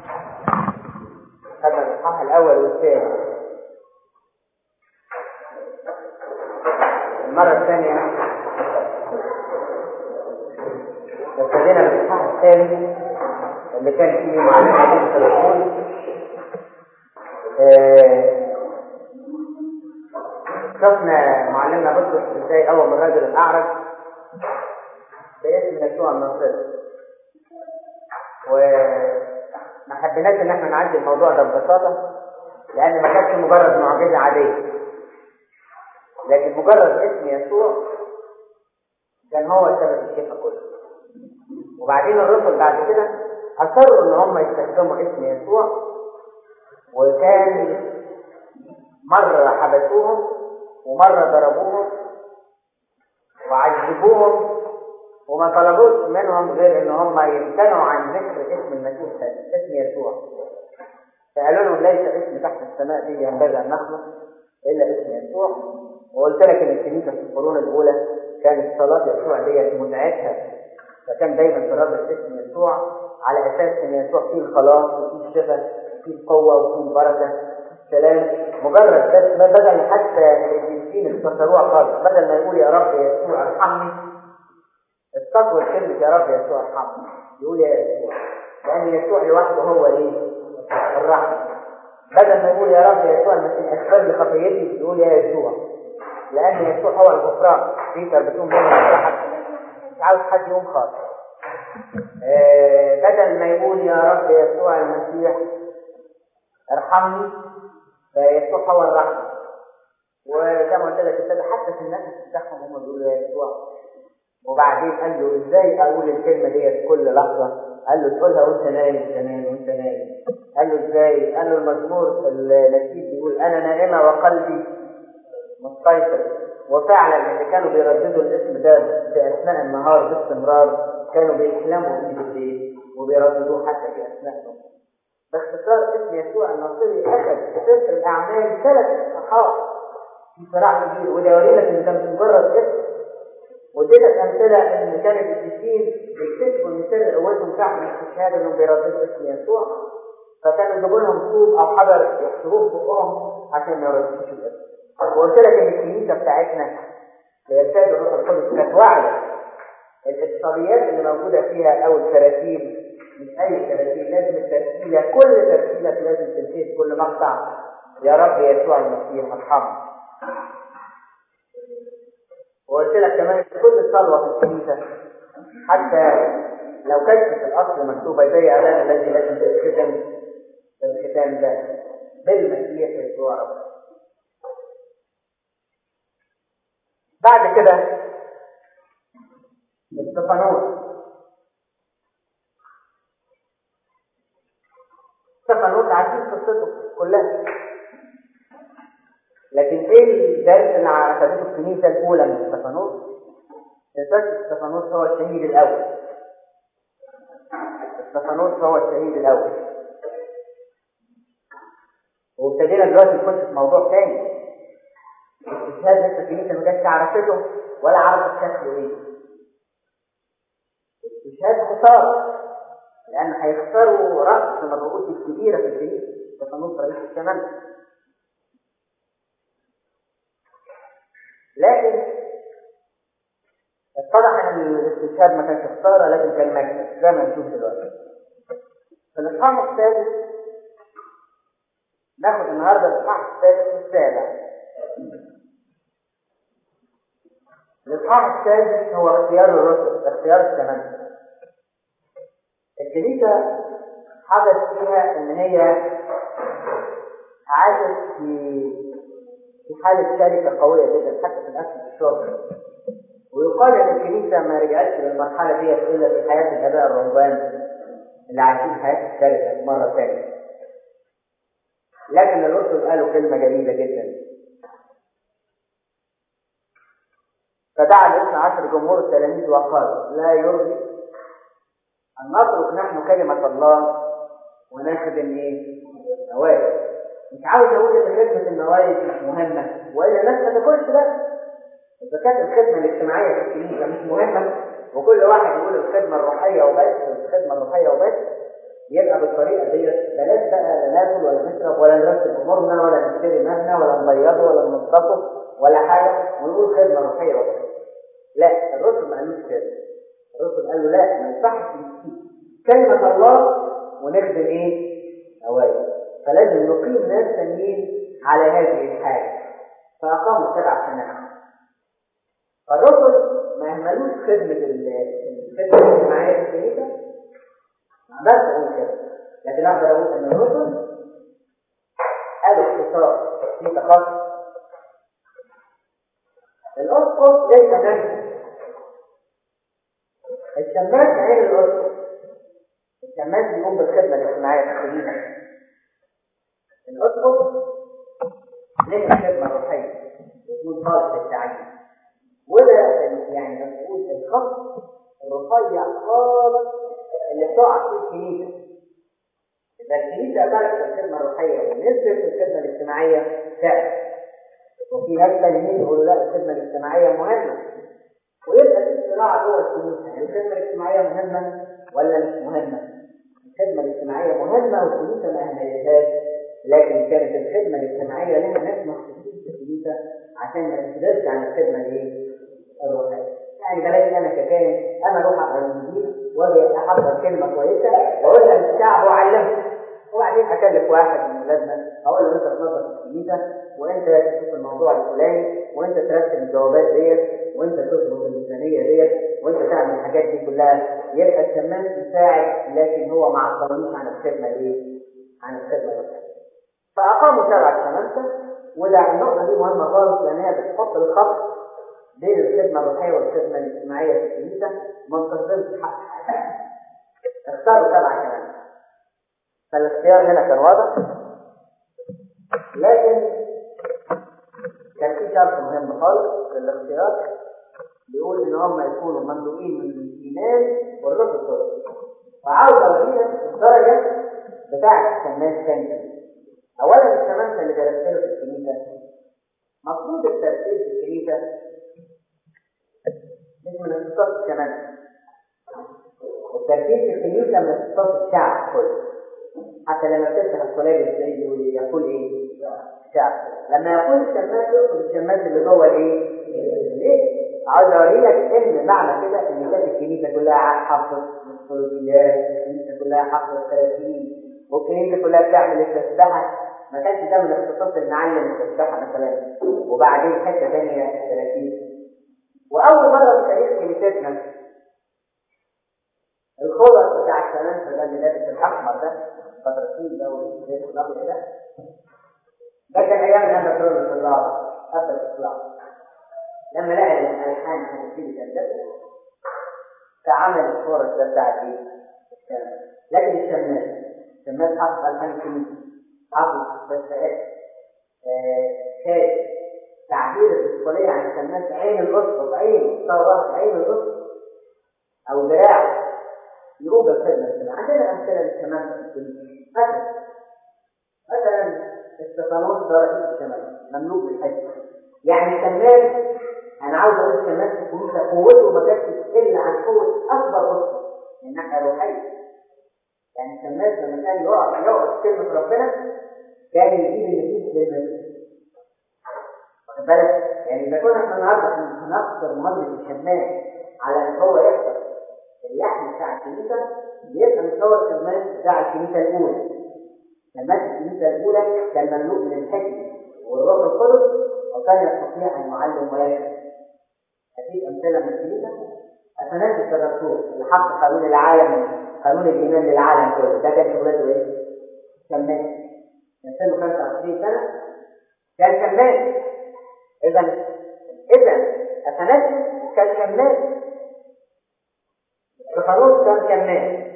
خدنا الإصحاح الأول والثاني المرة الثانية ابتدينا الإصحاح الثاني اللي كان فيه معلمة بنت الرسول آه، شفنا معلمنا بطرس ازاي اول من الرجل الاعرج باسم يسوع الناصري وما حبيناش ان احنا نعدي الموضوع ده ببساطه لان ما كانش مجرد معجزه عاديه لكن مجرد اسم يسوع كان هو سبب الشفاء كله وبعدين الرسل بعد كده اصروا ان هم يستخدموا اسم يسوع وكان مرة حبسوهم ومرة ضربوهم وعذبوهم وما طلبوش منهم غير ان هم يمتنعوا عن ذكر اسم المسيح اسم يسوع فقالوا لهم ليس اسم تحت السماء دي ينبغي ان نخلق الا اسم يسوع وقلت لك ان الكنيسه في القرون الاولى كانت صلاه يسوع ديت متعتها فكان دايما تردد اسم يسوع على اساس ان يسوع فيه الخلاص وفيه الشفاء وفيه القوه وفيه البركه سلام مجرد بس ما بدل حتى الدين اختصروها خالص بدل ما يقول يا رب يسوع ارحمني استقبل كلمة يا رب يسوع ارحمني يقول يا يسوع لأن يسوع لوحده هو ايه؟ الرحمة بدل ما يقول يا رب يسوع المسيح اغفر لي خطيتي يقول يا يسوع لأن يسوع هو الغفران بيتر بتقوم بين المساحة مش عاوز حد يقوم خالص آه بدل ما يقول يا رب يسوع المسيح ارحمني فيسوع هو الرحمة وزي ما قلت لك ابتدى حتى في النفس بتاعهم هم بيقولوا يا يسوع وبعدين قال له ازاي اقول الكلمة ديت كل لحظة قال له تقولها وانت نايم كمان وانت نايم قال له ازاي قال له المزمور النشيد بيقول انا نائمة وقلبي مستيقظ وفعلا اللي كانوا بيرددوا الاسم ده في اثناء النهار باستمرار كانوا بيحلموا بيه بالليل وبيرددوه حتى في اثناء النوم باختصار اسم يسوع الناصري اخذ في سفر الاعمال ثلاث اصحاح في صراع كبير وده يوري لك ان ده مش مجرد اسم واديتك امثله ان كانت التسجيل بيكتشفوا ان سر قوتهم فعلا الاستشهاد انهم بيرددوا اسم يسوع فكانوا يجيبوا لهم طوب او حجر يحشروه في بقهم عشان ما يرددوش الاسم وقلت لك ان الكنيسه بتاعتنا لإرشاد الروح القدس كانت واعيه الاتصاليات اللي موجوده فيها او التراتيب مش اي ترتيب لازم الترتيله كل ترتيله لازم تنتهي في كل مقطع يا رب يسوع المسيح ارحمنا وقلت لك كمان كل صلوه في الكنيسه حتى لو كانت في الاصل مكتوبه زي اعلان الذي لازم تتختم بالختام ده بالمسيح يسوع رب بعد كده استفانوس استفانوس عارفين قصته كلها لكن ايه الدرس اللي اخذته الكنيسه الاولى من استفانوس؟ تنساش استفانوس هو الشهيد الاول استفانوس هو الشهيد الاول وابتدينا دلوقتي نخش في موضوع تاني الاستشهاد لسه الكنيسه ما كانتش عرفته ولا عرفت شكله ايه الاستشهاد خساره لأن هيختاروا رأس من الرؤوس الكبيرة في الكنيسة استفانوس رئيس الكمال لكن اتضح ان الاستشهاد ما كانش خسارة لكن كان مكسب زي ما نشوف دلوقتي في الإصحاح السادس ناخد النهارده الإصحاح السادس والسابع الإصحاح السادس هو اختيار الرسل اختيار الثمانية الكنيسة حدث فيها إن هي عاشت في في حالة شركة قوية جدا حتى في الأكل والشرب ويقال إن الكنيسة ما رجعتش للمرحلة دي إلا في حياة الآباء الرهبان اللي عايشين حياة الشركة مرة ثانية لكن الرسل قالوا كلمة جميلة جدا فدعا الاثنى عشر جمهور التلاميذ وقال لا يرضي أن نترك نحن كلمة الله ونخدم إيه؟ نوائب مش عاوز أقول إن خدمة النوائب مش مهمة وإلا الناس ما تاكلش لا إذا كانت الخدمة الاجتماعية في الكنيسة مش مهمة وكل واحد يقول الخدمة الروحية وبس الخدمة الروحية وبس يبقى بالطريقة ديت بلاش بقى لا ناكل ولا نشرب ولا نرتب أمورنا ولا نشتري مبنى ولا نبيضه ولا ننظفه ولا حاجة ونقول خدمة روحية وبس لا الرسل ما قالوش كده الرسل قالوا لا ما ينفعش كلمة الله ونخدم ايه؟ أوائل فلازم نقيم ناس تانيين على هذه الحاجة فأقاموا سبع سنوات فالرسل ما يهملوش خدمة الخدمة الاجتماعية في الكنيسة ما اقدرش اقول كده لكن اقدر اقول ان الرسل قالوا اختصار في تخصص الاسقف ليس نفسه الشماس عين الاسقف الشماس بيقوم بالخدمه الاجتماعيه في الكنيسه الاسقف ليه الخدمه الروحيه يكون خالص التعليم وده يعني نقول الخط الرفيع خالص اللي بتقع فيه الكنيسه إذا الكنيسة أمرت الخدمة الروحية ونزلت الخدمة الاجتماعية فعلا وفي ناس تانيين يقولوا لا الخدمة الاجتماعية مهمة ويبقى في صراع جوه الكنيسة هل الخدمة الاجتماعية مهمة ولا مش مهمة؟ الخدمة الاجتماعية مهمة والكنيسة ما أهملتهاش لكن كانت الخدمة الاجتماعية لها ناس مخصوصين في الكنيسة عشان ما تشغلش عن الخدمة الايه؟ الروحية. يعني بلاش أنا ككاهن أنا أروح أقرأ الإنجيل وأجي أحضر كلمة كويسة وأقولها للشعب وأعلمها وبعدين اكلف واحد من ولادنا اقول له انت تنظف الكنيسه وانت تشوف الموضوع الفلاني وانت ترتب الجوابات ديت وانت تظبط الميزانيه ديت وانت تعمل الحاجات دي كلها يبقى الشماس مساعد لكن هو ما عطلنيش عن الخدمه ايه؟ عن الخدمه الروحيه. فاقاموا سبع شمامسه وده النقطه دي مهمه خالص لان هي بتحط الخط بين الخدمه الروحيه والخدمه الاجتماعيه في الكنيسه ما تقدمش حق اختاروا سبع شمامسه فالاختيار هنا كان واضح لكن كان في شرط مهم خالص في الاختيار بيقول ان هم يكونوا مملوئين من الايمان والروح القدس وعاوز اورينا الدرجه بتاعه الشماس كان اولا الشماس اللي درست له في الكنيسه مفروض الترتيب في الكنيسه مش من اختصاص الشماس الترتيب في الكنيسه من اختصاص الشعب كله حتى لما بتفتح الكوليج زي يقول ايه؟ شعب لما يقول الشماس يقصد الشماس اللي جوه الايه؟ ليه؟ عاوز اوريلك ان معنى كده ان كانت الكنيسه كلها حافظ الصلوبيات، الكنيسه كلها حافظ الثلاثين، والكنيسه كلها بتعمل التسبحه، ما كانش ده من اختصاص ان نعلم التسبحه مثلا، وبعدين حته ثانيه الثلاثين. واول مره في تاريخ كنيستنا الخلص بتاع الشمامسه ده اللي لابس الاحمر ده البطرسين ده والزيت الابيض ده ده كان ايام هذا الرجل في الله قبل الاطلاق لما لقى الالحان هتبتدي تندثر فعمل الخورس ده بتاع ايه؟ الشمس لكن الشماس الشماس حافظ الحان الكنيسه حافظ بس ايه؟ شايف تعبير الاسطوريه عن الشماس عين الاسقف عين صورات عين الاسقف او ذراع يروب الخدمة السماء عندنا أمثلة للشمال في الكنيسة مثلا مثلا استفانوس ده رئيس الشمال مملوك بالحج يعني الشمال أنا عاوز أقول الشمال في الكنيسة قوته ما كانتش تقل عن قوة أكبر أسرة من ناحية روحية يعني الشمال لما كان يقع يقع في كلمة ربنا كان يجيب النفوس للمسيح واخد بالك؟ يعني إذا كنا احنا النهارده هنقصر مهمة الشمال على إن هو يحصل اللحن بتاع الكنيسة بيبقى مش هو الشماس بتاع الكنيسة الأولى. شماس الكنيسة الأولى كان مملوء من الحكمة والروح القدس وكان يستطيع أن يعلم ويشهد. أديك أمثلة من الكنيسة أثناسيوس الرسول اللي حط قانون العالم قانون الإيمان للعالم كله ده كان شغلته إيه؟ شماس. كان سنه 25 سنة كان شماس إذا إذا أثنات كان كمال استفانوس كان كمال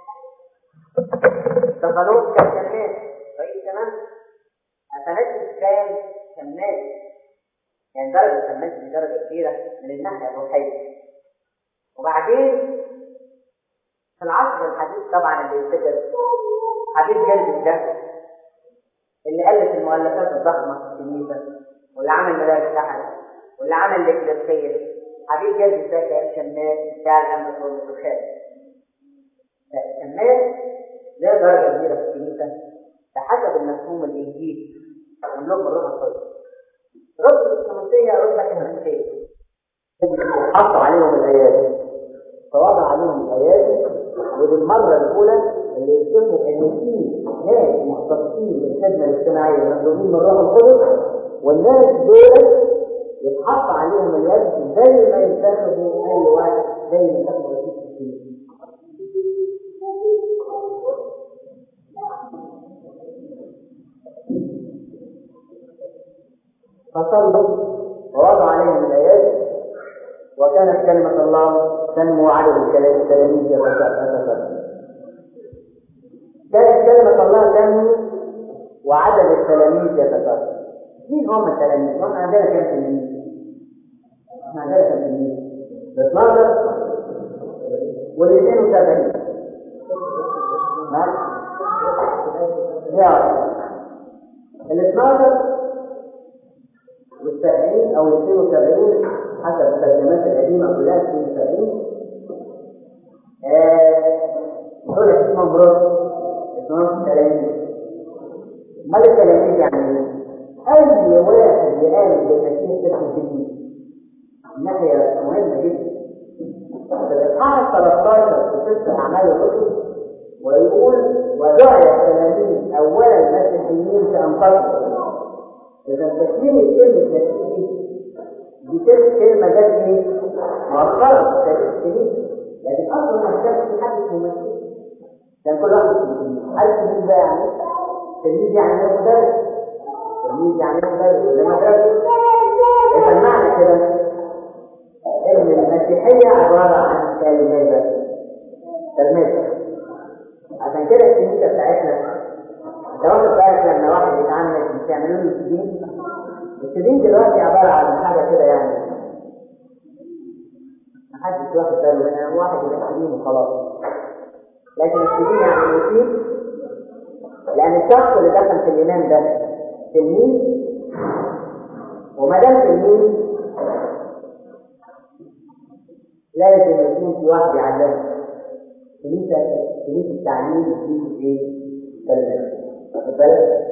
استفانوس كان كمال طيب تمام أثنات كان كمال يعني درجة كمال من درجة كبيرة من الناحية الروحية وبعدين في العصر الحديث طبعا اللي يفتكر حديث جلد الدم اللي ألف المؤلفات الضخمة في الكنيسة واللي عمل مدارس أحد واللي عمل الإكليسية حبيب جلد ده كان شماس بتاع الأمن والمخالف شماس له درجة كبيرة في الكنيسة بحسب المفهوم الإنجيلي واللغة الروح القدس رتبة الكنسية رتبة كنسية حط عليهم الآيات فوضع عليهم الآيات ودي المرة الأولى اللي يكتشفوا إن في ناس مختصين بالخدمة الاجتماعية مخدومين من الروح القدس والناس دول يتحط عليهم اليد زي ما يتخذوا أي واحد زي ما يتخذوا رئيس الكنيسة فصلوا ووضع عليهم الآيات وكانت كلمة الله تنمو عدد التلاميذ يتكاثر كانت كلمة الله تنمو وعدد التلاميذ يتكاثر مين هم التلاميذ؟ هم عندنا كم تلميذ؟ احنا عندنا كم تلميذ؟ 12 وال 72 نعم؟ يا ال 12 والسبعين او الاثنين وسبعين حسب الترجمات القديمة كلها اثنين وسبعين دول اسمهم بروس اسمهم تلاميذ امال التلاميذ يعني ايه؟ اي واحد يآمن بالمسيح تدخل في الدين ناحية مهمة جدا في الإصحاح 13 في ست أعمال الرسل ويقول ودعي التلاميذ أولا المسيحيين في أنفسهم إذا تكليم كلمة مسيحي دي كلمة جت إيه؟ مؤخرا تاريخ سنين لكن أصلا ما كانش في حد اسمه مسيحي كان كل واحد اسمه عارف مين ده يعني؟ تلميذ يعني ده مدرس تلميذ يعني ده مدرس ولا مدرس إذا معنى كده إن المسيحية عبارة عن كلمات تلميذ عشان كده الكنيسة بتاعتنا انت واخد بالك لما واحد يتعمل بتعملوا له السجين السجين دلوقتي عبارة عن حاجة كده يعني محدش واخد باله منها واحد يبقى سجين وخلاص لكن السجين يعني يصيب لأن الشخص اللي دخل في الإيمان ده تلميذ وما دام تلميذ لازم يكون في واحد يعلمه كنيسة كنيسة التعليم كنيسة ايه؟ تلميذ واخد بالك؟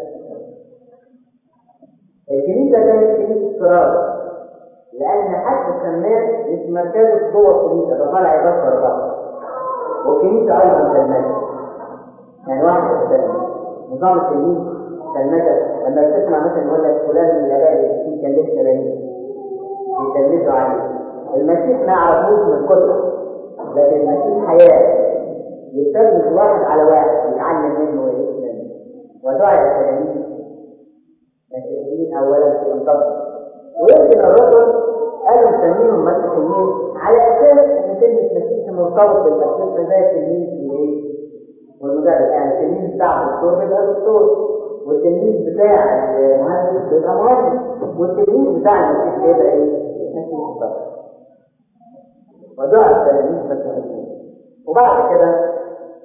الكنيسة كانت كنيسة صراط لأن حتى السماء مش مركزه جوه الكنيسة ده طالع يبصر بقى والكنيسة أيضا تلميذ يعني واحد التلميذ نظام التلميذ تلميذ لما تسمع مثلا يقول لك فلان من الآباء اللي كان له تلاميذ يتلمذوا عليه المسيح ما يعرفوش من الكتب لكن المسيح حياة يتلمذ واحد على واحد يتعلم منه ويعيش منه ودعي التلاميذ مسيحيين اولا في انطبق ويمكن الرسل قالوا نسميهم مسيحيين على اساس ان كلمه مسيحي مرتبط بالمسيح زي التلميذ وايه؟ والمدرس يعني التلميذ بتاع الدكتور بيبقى دكتور والتلميذ بتاع المهندس بيبقى مهندس والتلميذ بتاع المسيح بيبقى ايه؟ مسيحي فقط ودعا التلاميذ مسيحيين وبعد كده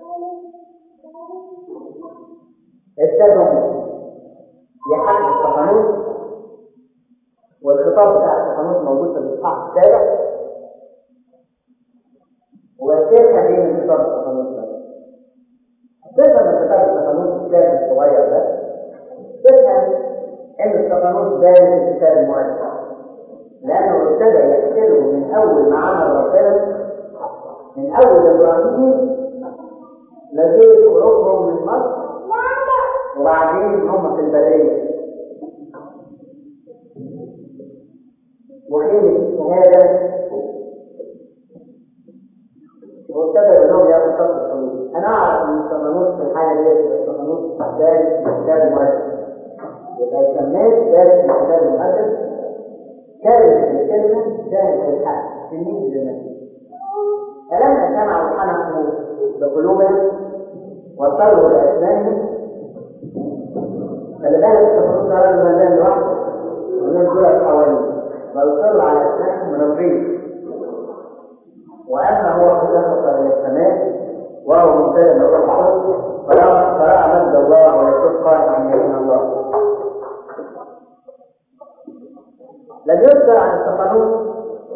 ابتدوا يحكم الصفانوس والخطاب بتاع الصفانوس موجود في الاصحاح السابع وكيف بين خطاب الصفانوس ده تفهم من خطاب الصفانوس الكتاب الصغير ده تفهم ان الصفانوس ده الكتاب المؤلف لانه ابتدى يحكي من اول ما عمل ربنا من اول ابراهيم لغايه خروجهم من مصر وبعدين هم في البرية وحين الشهادة وابتدى يقول لهم يا مصطفى الحلول انا اعرف ان الصماموس في الحالة دي الصماموس دارس في الكتاب المقدس يبقى الشماس دارس في الكتاب المقدس كلمة الكلمة كانت الحق تلميذ للمسيح فلما سمعوا حنقوا بقلوبهم وصلوا بأسنانهم فلذلك تفرق رجل مازال لوحده ومن دول حواليه فيصر على أسنانهم من الريح وأما هو فسقط من السماء وهو ممتلئ من الروح القدس فلا فرأى مجد الله ويشوف قائم عن يمين الله لم يذكر عن التقنون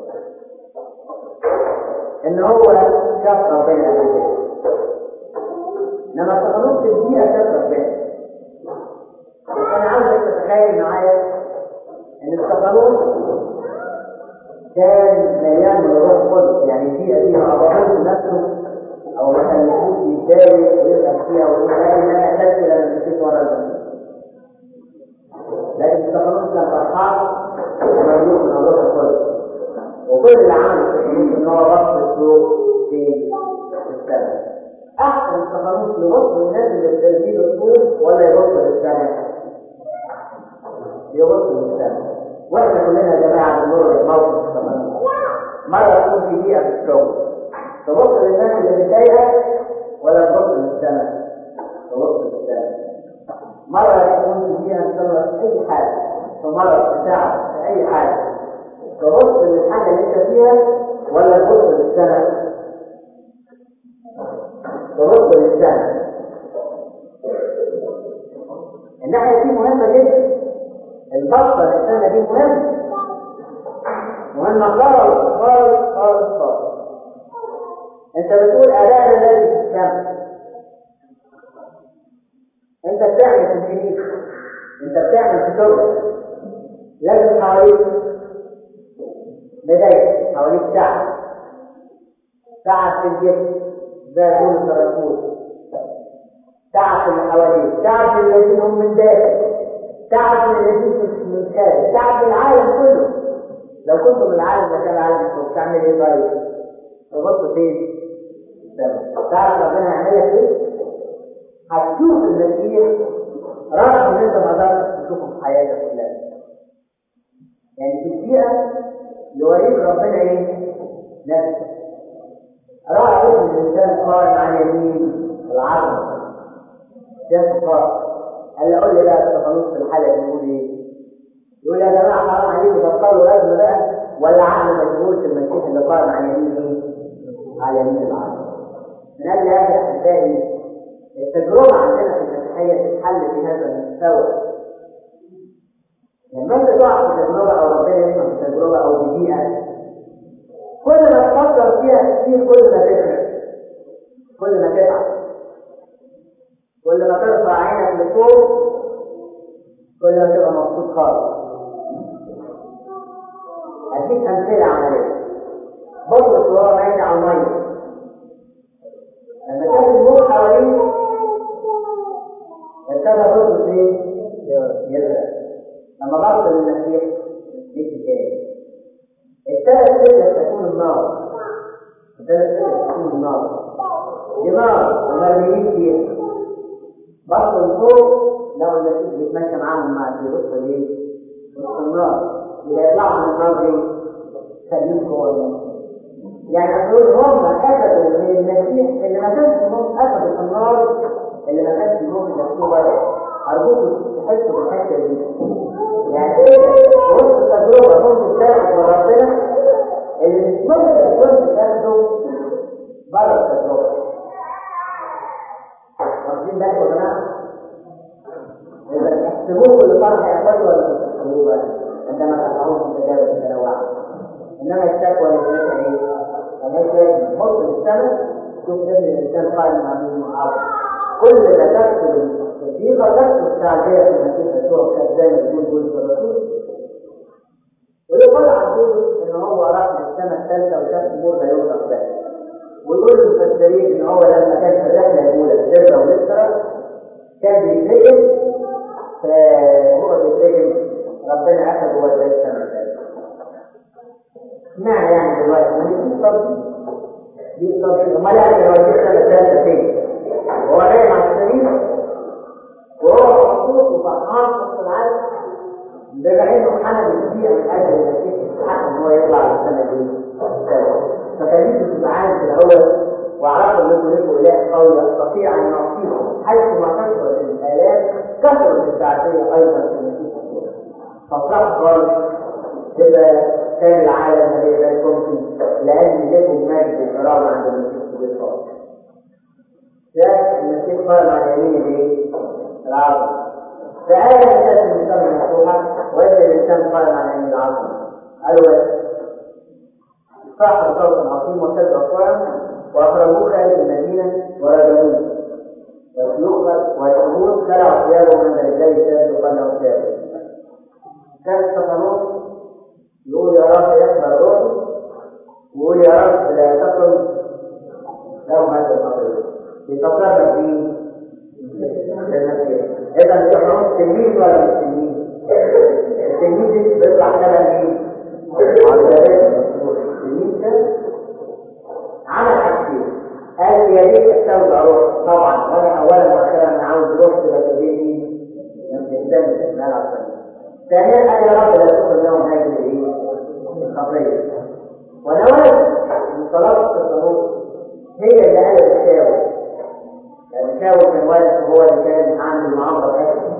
ان هو شاف ربنا قبل كده انما التقنون في الدقيقه شاف ربنا انا عاوزك تتخيل معايا ان التقنون كان مليان من الروح القدس يعني في فيها ابراهيم نفسه او مثلا يكون يتضايق ويسال فيها ويقول لا انا احتجت لما مشيت ورا المسيح لكن التقنون كان فرحان ومملوك من الروح القدس وكل اللي عمله في ان هو بص السوق في السماء احسن التقنون يبص للناس اللي في ترتيب السوق ولا يبص للسماء يبص للسماء واحنا كلنا يا جماعه بنمر بموقف التقنون مره تكون في بيئه في الشغل تبص للناس اللي بتضايقك ولا تبص للسماء تبص للسماء مرة تكون في بيئة تخلص أي حاجة في مرض في تعب في أي حاجة تبص للحاجة اللي أنت فيها ولا تبص للسنة تبص للسنة الناحية دي مهمة جدا البصة للسنة دي مهمة مهمة خالص خالص خالص خالص انت بتقول أداء الذي في السماء انت بتعمل في الكنيسة انت بتعمل في شغل لازم حواليك بداية حواليك تعب تعب في الجسم زي بولس الرسول تعب في اللي حواليك تعب في الذين هم من داخل تعب في الذين من خارج تعب في العالم كله لو كنت من العالم وكان العالم كنت بتعمل ايه طيب؟ تبص فين؟ تعرف ربنا يعملها فين؟ هتشوف المسيح رغم ان انت ما قدرتش تشوفه في حياتك كلها يعني في الدقيقه يوريك ربنا ايه؟ نفسه راى اسم الانسان قائم على يمين العظم شاف قائم قال له قول لي بقى التخلص في الحلقه بيقول ايه؟ يقول يا جماعه حرام عليكم بطلوا لازمه بقى ولا عقل مشغول في المسيح اللي قائم على يمين ايه؟ على يمين العظم من اجل هذا احبائي التجربة عندنا في المسيحية تتحل في هذا المستوى. لما انت تقع في تجربة أو ربنا يسمح في تجربة أو في بيئة كل ما تفكر فيها كتير كل ما تفرق كل ما تتعب كل ما ترفع عينك لفوق كل ما تبقى مبسوط خالص أديك أمثلة عملية بطلت وهو ماشي على المية لما كان النور حواليه ابتدى الرسل ايه؟ يغرق لما بص للمسيح مشي تاني ابتدت تبدا تكون النار ابتدت تبدا تكون النار دي نار ومرميين فيها بص لفوق لو المسيح بيتمشى معاهم مع بيبص ليه؟ وسط النار يبقى يطلعوا من النار دي خليهم جوه النار يعني أقول هم أخذوا من المسيح اللي ما كانش هم أخذوا في النار اللي ما كانش ممكن يحصلوا ولا أرجوكم تحسوا بالحتة دي يعني إيه وسط التجربة ممكن تاخد من ربنا اللي مش ممكن تكون تاخده بره التجربة واخدين بالكم يا جماعة؟ إذا تحسبوه كل فرح يحصل ولا تحسبوه بقى عندما تقعون في تجارب متنوعة إنما الشكوى يجب إيه؟ فهيك لازم تحط السماء شوف ابن الانسان قائم مع مين معاوض كل ما تكتب الصديقه تكتب تعزيه في المسيح يسوع كذاب يقول بولس الرسول ويقول عن بولس ان هو راح السماء الثالثه وشاف امور لا يوصف بها ويقول المفسرين ان هو لما كان في الرحله الاولى في الهجره والاسره كان بيترجم فهو بيترجم ربنا اخذ هو السماء الثالثه معنى يعني دلوقتي ما دي صدق دي صدق امال يعني لو جبت انا ثلاثه فين هو نايم على السرير وهو مبسوط وفرحان في العالم ده بعينه حنب الدقيقه من اجل المسيح قوية وعرفوا انكم لكم اله قوي يستطيع ان يعطيهم حيث ما كثرت الالات كثرت التعزية ايضا في المسيح فتحضر كده كان العالم ما يقدركم فيه لان لكم مجد الكرامة عند المسيح بالفضل ده المسيح قال عن يمين الايه؟ العظم فآية أساس الإنسان مفتوحة وإذا الإنسان قال عن يمين العظم قالوا صاحب صوت عظيم وسد أصوات وأخرجوه خارج المدينة ورجموه ويؤخذ ويأخذون خلعوا ثيابه من رجليه ساد وقلعوا ثيابه كان استفانوس يقول يا رب يقبل روحي ويقول يا رب لا تقل لهم هذا الأمر يتقرب فيه إذا يحرم تلميذ ولا مش تلميذ؟ التلميذ بيطلع كلام مين؟ التلميذ ده عمل حاجتين قال يا ريت استودع روح طبعا وانا اولا واخيرا انا عاوز روح تبقى تجيني لما تهتم باستعمال العصبيه ثانيا قال يا رب لا تدخل لهم هذه الايه؟ الخطيه وانا ولد من صلاه الصلاه هي اللي قالت الشاور لان شاور كان والد هو اللي كان عامل المعامله بتاعته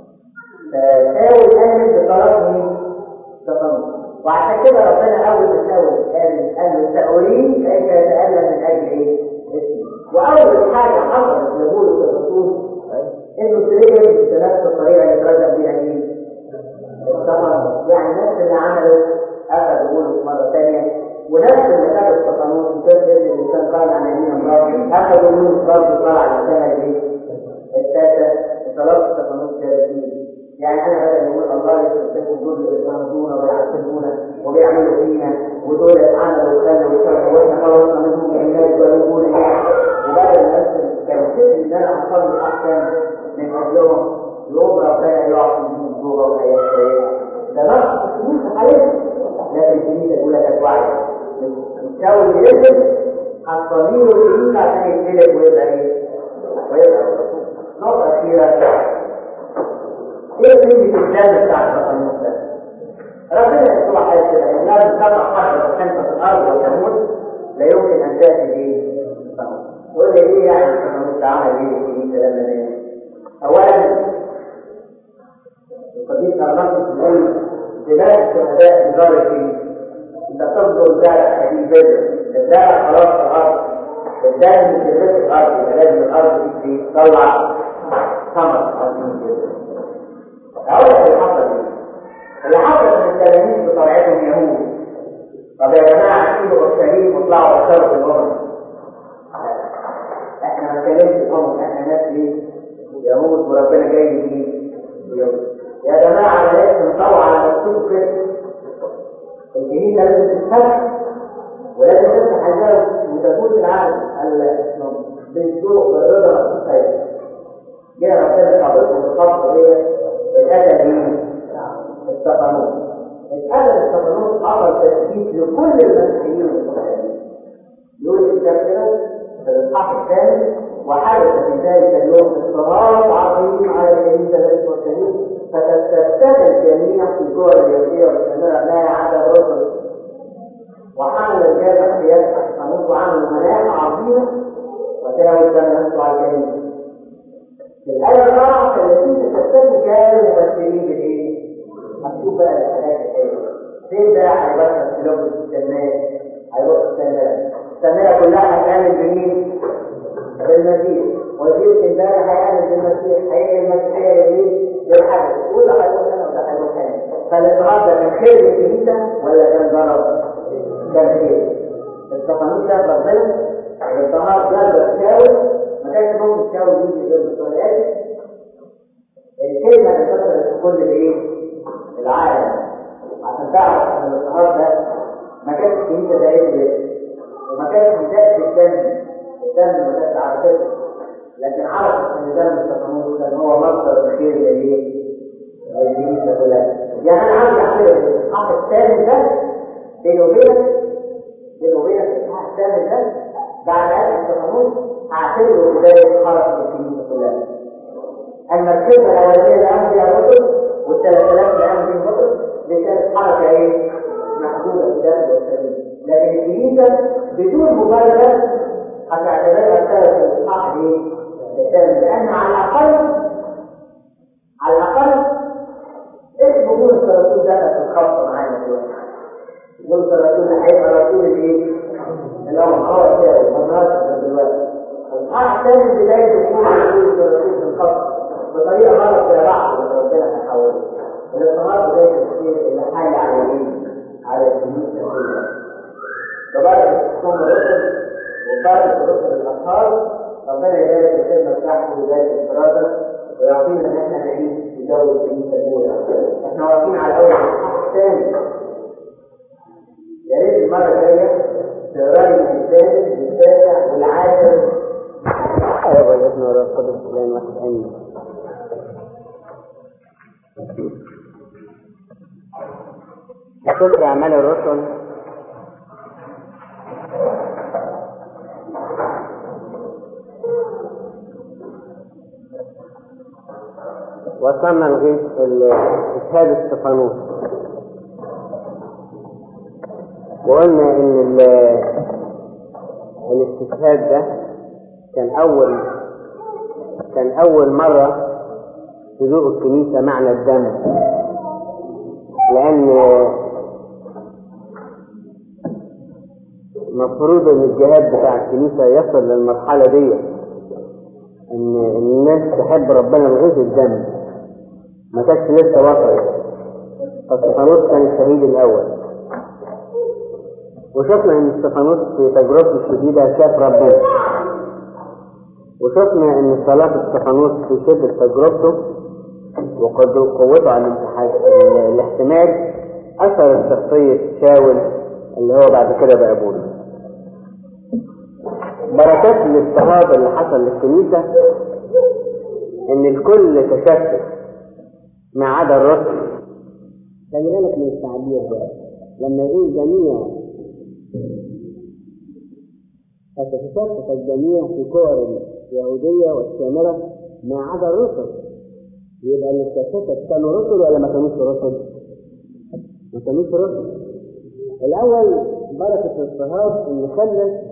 فشاور امن بطلب مين؟ تطمن وعشان كده ربنا اول ما شاور قال قال له تأويل كيف يتألم من اجل ايه؟ اسمه واول حاجه حصلت لبولس الرسول انه تريد بنفس الطريقه اللي اترجم بيها مين؟ الطمن يعني نفس اللي عمله اخذ بولس مره ثانيه ونفس اللي خد التقانون كيف ان الانسان قال عن يمين الله اخذ يونس برضه طلع على السنه دي الثالثه وطلبت التقانون ثالثين يعني انا بدل ما اقول الله يستخدموا دول اللي بيعملونا ويعذبونا وبيعملوا فينا ودول عملوا وخلوا وسووا واحنا خلصنا منهم الناس ويقولوا ايه وبدل ما كان فكري ان انا اصلي احسن من اجلهم يوم ربنا يعطي منهم توبه وحياه كويسه ده نقص الفلوس حاليا لكن الكنيسه الاولى كانت واعيه الشاول اللي ينزل هتصلي له الفلوس عشان يتقلب ويبقى ايه؟ ويبقى نقطه اخيره ايه قيمة الجنة بتاعت القانون ده؟ ربنا يسوع قال كده ان لازم تقع حجر وتنفى في الارض وتموت لا يمكن ان تاتي به تقول لي ايه يعني القانون ده عمل ايه الكنيسه لما نام؟ اولا القديس ارناطوس بيقول بلاد الشهداء في دار الكنيسه انت تفضل زرع حديد بدر الزرع خلاص في الارض الدم مش في الارض يبقى لازم الارض دي تطلع ثمر عظيم جدا أولا اللي حصل اللي حصل ان التلاميذ بطبيعتهم يهود طب يا جماعه سيبوا اورشليم واطلعوا واشتروا في الامم احنا ما بنتكلمش الامم احنا ناس ليه؟ يهود وربنا جاي مين؟ يا جماعه انا لازم نطلع على نفسكم كده الكنيسه لازم تتفتح ولازم تفتح الباب وتكون العالم بالذوق بالرضا والخير جاء ربنا قابلكم بالخطوه ديت الأدب مين؟ التقانون الأدب التقانون عمل تثبيت لكل المسيحيين والمسلمين يقول الكتاب كده في الإصحاح الثاني وحدث في ذلك اليوم اضطراب عظيم على الكنيسة المسلمين فتستفتت الجميع في الدول اليهودية والسماء لا عدا الرسل وحمل الجامع قياس القانون وعملوا مناعة عظيمة وتلاوي الدم نفسه على الكنيسة الآية الرابعة التي تستخدم كانوا ممثلين بالإيه؟ هتشوف بقى الحاجات الحلوة فين بقى هيبقى السلوك السماء هيروح السماء السماء كلها هتعمل بمين؟ بالمسيح وزير امبارح هيعمل بالمسيح هيجي المسيحية لمين؟ للحدث وده هيروح هنا وده هيروح هنا فالإضراب ده كان خير للكنيسة ولا كان ضرر؟ كان خير التقانون ده ربنا الضرر ده بتساوي ما كانش ممكن تساوي دي غير بالطريقات الكلمة انتشرت في كل الايه؟ العالم عشان تعرف ان النهار ده ما كانش الكنيسة ده ايه وما كانش متأكد الدم الدم ما كانش على كده لكن عرفت ان دم التقانون كان هو مصدر الخير للايه؟ للكنيسة كلها يعني انا عاوز اعمله في الاصحاح الثاني ده بيني وبينك بيني وبينك الاصحاح الثاني ده بعد هذا التقانون هعتبره بداية خرج من الكنيسة كلها. المركبة الأولية اللي قام بها الرسل والثلاث آلاف اللي قام بها الرسل دي كانت حركة إيه؟ محدودة في داخل السبيل. لكن الكنيسة بدون مبالغة ايه؟ تتم لان على الاقل على الاقل اسم بولس الرسول ده في الخط معانا دلوقتي بولس الرسول هيبقى رسول الايه؟ اللي هو خلاص كده المدرسه دلوقتي الاصحاح الثاني بدايه دخول بولس الرسول في الخط بطريقه غلط يا بعض اللي ربنا هيحوله الاضطهاد بدايه التفكير اللي حل على ايه؟ على الكنيسه كلها فبدأت تكون الرسل وبدأت الرسل الأطهار ربنا يبارك الخدمة بتاعته ويبارك الفرادة ويعطينا إن إحنا نعيش في جو الكنيسة الأولى. إحنا واقفين على أول الإصحاح الثاني. يا ريت المرة الجاية تقرا لي من الثالث والتاسع والعاشر. أيوة والابن والروح القدس إله واحد آمين. سفر أعمال الرسل وصلنا لغاية إشهاد استفانوس وقلنا إن ال- الاستشهاد ده كان أول كان أول مرة تذوق الكنيسة معنى الدم لأن المفروض إن الجهاد بتاع الكنيسة يصل للمرحلة دي إن الناس تحب ربنا لغاية الدم ما كانتش لسه وصلت فاستفانوس كان الشهيد الأول وشفنا إن استفانوس في تجربته الشديدة شاف ربنا وشفنا إن صلاة استفانوس في شدة تجربته وقوته على الامتحان- الاحتمال أثرت شخصية شاول اللي هو بعد كده بقى بولس بركات الاضطهاد اللي حصل للكنيسة إن الكل تشتت ما عدا الرسل خلي بالك من التعبير ده لما يقول جميع فتتشتت الجميع في كور اليهودية والسامرة ما عدا الرسل يبقى اللي اتشتت كانوا رسل ولا ما كانوش رسل؟ ما كانوش رسل الأول بركة الاضطهاد إن خلت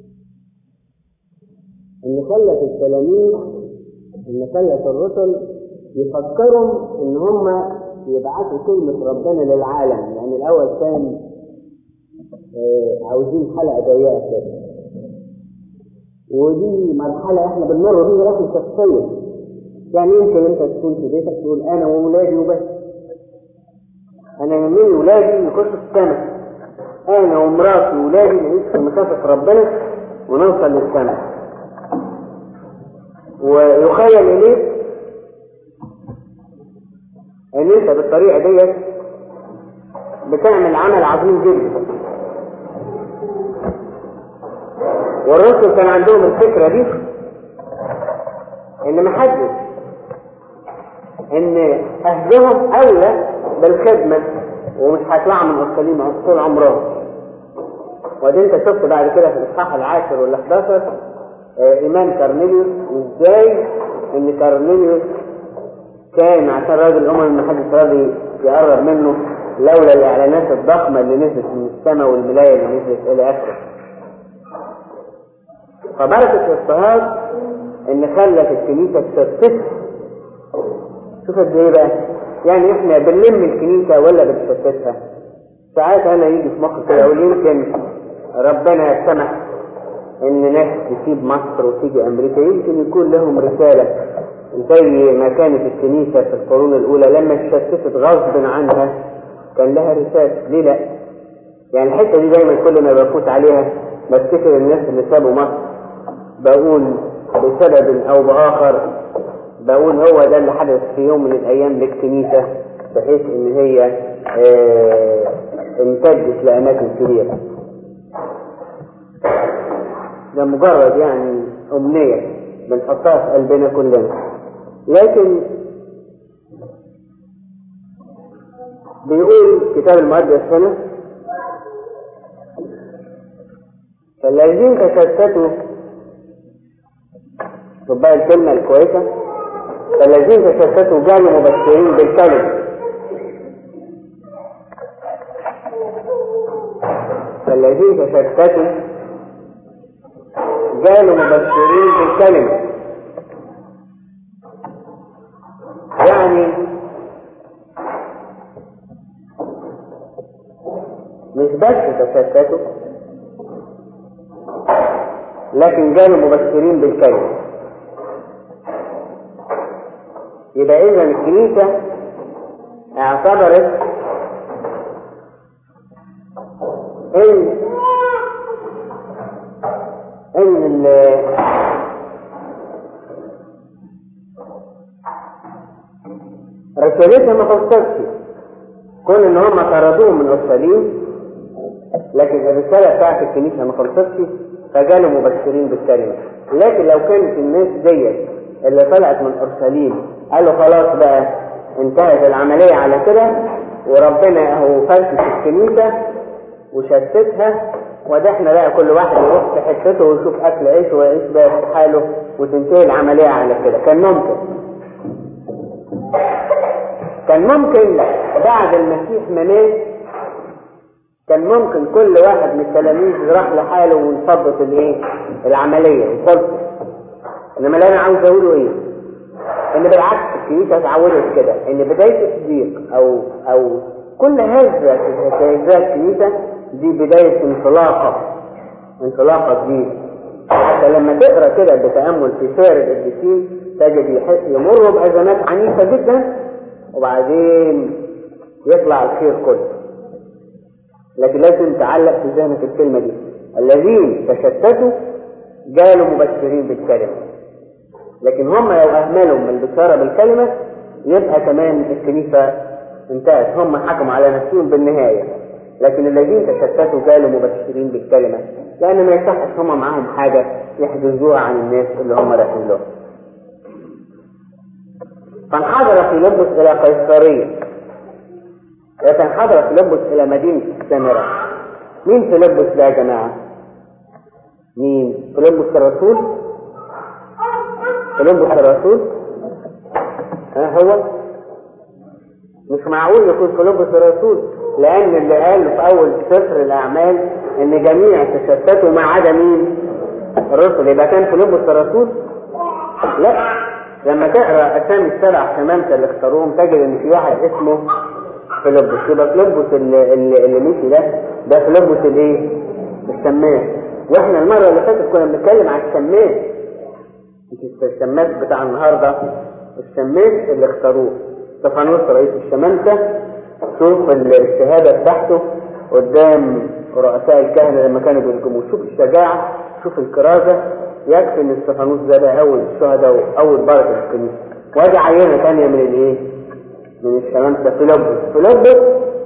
إن خلت التلاميذ إن خلت الرسل يفكروا إن هم يبعثوا كلمة ربنا للعالم يعني الأول كان آه، عاوزين حلقة ضيقة كده ودي مرحلة احنا بنمر بيها لكن شخصيا يعني يمكن انت تكون في بيتك تقول انا وولادي وبس انا يهمني ولادي يخشوا السماء انا ومراتي وولادي نعيش في مخافة ربنا ونوصل للسماء ويخيل اليك ان انت بالطريقة ديت بتعمل عمل عظيم جدا والرسل كان عندهم الفكرة دي ان محدش ان اهلهم اولى بالخدمة ومش هيطلعوا من اورشليم طول عمرهم وده انت شفت بعد كده في الاصحاح العاشر وال 11 آه، ايمان كارنيليوس وازاي ان كارنيليوس كان عشان راجل الامم ما حدش راضي يقرب منه لولا الاعلانات الضخمه اللي نزلت من السماء والملايه اللي نزلت الى اخره فبركه الاضطهاد ان خلت الكنيسه تشتت شوف قد ايه بقى يعني احنا بنلم الكنيسه ولا بنشتتها ساعات انا يجي في مخي كده اقول يمكن ربنا سمح ان ناس تسيب مصر وتيجي امريكا يمكن يكون لهم رساله زي ما كانت الكنيسه في القرون الاولى لما اتشتتت غصب عنها كان لها رساله ليه لا؟ يعني الحته دي دايما كل ما بفوت عليها بفتكر الناس اللي سابوا مصر بقول بسبب او باخر بقول هو ده اللي حدث في يوم من الايام للكنيسه بحيث ان هي آه، امتدت لاماكن كبيره ده مجرد يعني امنيه بنحطها في قلبنا كلنا لكن بيقول كتاب المقدس هنا فالذين تشتتوا خد بقى الكلمة الكويسة فالذين تشتتوا جعلوا مبشرين بالكلمة فالذين تشتتوا قالوا مبشرين بالكلمة يعني مش بس تشتتوا لكن قالوا مبشرين بالكلمة يبقى إذا الكنيسة اعتبرت إن إن ال- رسالتها ما خلصتش كون ان هم طردوهم من اورشليم لكن الرساله بتاعت الكنيسه ما خلصتش فقالوا مبشرين بالكلمه لكن لو كانت الناس ديت اللي طلعت من اورشليم قالوا خلاص بقى انتهت العمليه على كده وربنا هو فرشت الكنيسه وشتتها وده احنا بقى كل واحد يروح في حتته ويشوف اكل عيش ويعيش بقى في حاله وتنتهي العمليه على كده كان ممكن كان ممكن بعد المسيح ما مات كان ممكن كل واحد من التلاميذ راح لحاله وانفضت الايه العمليه وخلصت انما اللي انا عاوز اقوله ايه ان بالعكس الكنيسه اتعودت كده ان بدايه التصديق او او كل هذا في هذه الكنيسه دي بدايه انطلاقه انطلاقه جديده حتى لما تقرا كده بتامل في سير القديسين تجد يحس يمروا بازمات عنيفه جدا وبعدين يطلع الخير كله لكن لازم تعلق في ذهنك الكلمه دي الذين تشتتوا قالوا مبشرين بالكلمه لكن هم لو اهملوا من البشاره بالكلمه يبقى كمان الكنيسه انتهت هم حكموا على نفسهم بالنهايه لكن الذين تشتتوا قالوا مبشرين بالكلمه لان ما يصحش هم معاهم حاجه يحجزوها عن الناس اللي هم رايحين لهم فانحدر فيلبس الى قيصريه وتنحدر فيلبس الى مدينه السامره مين فيلبس ده يا جماعه مين فيلبس الرسول فيلبس الرسول ها هو مش معقول يكون فيلبس الرسول لان اللي قال في اول سفر الاعمال ان جميع تشتتوا ما عدا مين الرسل يبقى كان فيلبس الرسول لا لما تقرا اسامي السبع شمامسه اللي اختاروهم تجد ان في واحد اسمه فيلبس يبقى فيلبس اللي, اللي, اللي مشي ده ده فيلبس الايه؟ الشماس واحنا المره اللي فاتت كنا بنتكلم على الشماس مش الشماس بتاع النهارده الشماس اللي اختاروه استفانوس رئيس الشمامسه شوف الشهاده بتاعته قدام رؤساء الكهنه لما كانوا بيرجموه شوف الشجاعه شوف الكرازه يكفي ان استفانوس ده بقى اول الشهداء واول بركه في الكنيسه وادي عينه ثانيه من الايه؟ من الشمامسه فيلبس فيلبس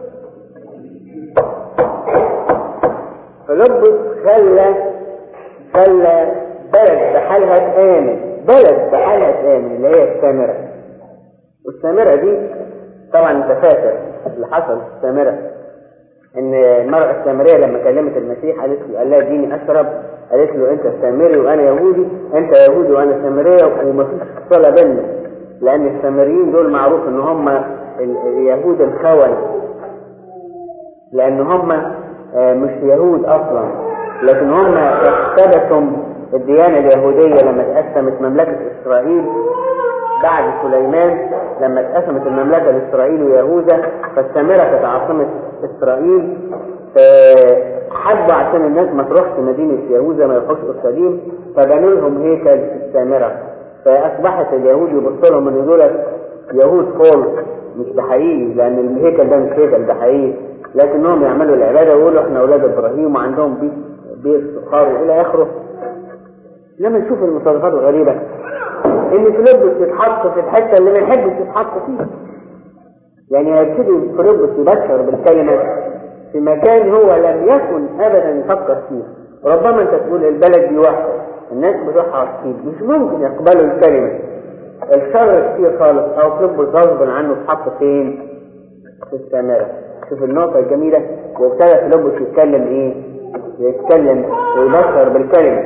فيلبس خلى خلى بلد بحالها تآمن بلد بحالها تآمن اللي هي السامرة والسامرة دي طبعا انت فاكر اللي حصل في السامرة ان المرأة السامرية لما كلمت المسيح قالت له قال لها اديني اشرب قالت له انت سامري وانا يهودي انت يهودي وانا سامرية ومفيش صلة بيننا لان السامريين دول معروف ان هم اليهود الخونة لان هم مش يهود اصلا لكن هم اقتبسوا الديانة اليهودية لما تقسمت مملكة اسرائيل بعد سليمان لما اتقسمت المملكة لإسرائيل ويهوذا فالسامرة كانت عاصمة إسرائيل حبوا عشان الناس ما تروحش مدينة يهوذا ما يروحوش أورشليم فبنوا لهم هيكل في السامرة فأصبحت اليهود يبصوا لهم إن دول يهود فولك مش ده حقيقي لأن الهيكل ده مش هيكل ده حقيقي لكنهم يعملوا العبادة ويقولوا إحنا أولاد إبراهيم وعندهم بيت بيت سخار وإلى آخره لما نشوف المصادفات الغريبة ان فيلبس يتحط في الحته اللي ما يحبش يتحط فيها يعني هيبتدي فيلبس يبشر بالكلمه في مكان هو لم يكن ابدا يفكر فيه ربما انت تقول البلد دي واحده الناس بتروحها كتير مش ممكن يقبلوا الكلمه الشر كتير خالص او فيلبس غصب عنه اتحط فين في السامره شوف النقطه الجميله وابتدى فيلبس يتكلم ايه يتكلم ويبشر بالكلمه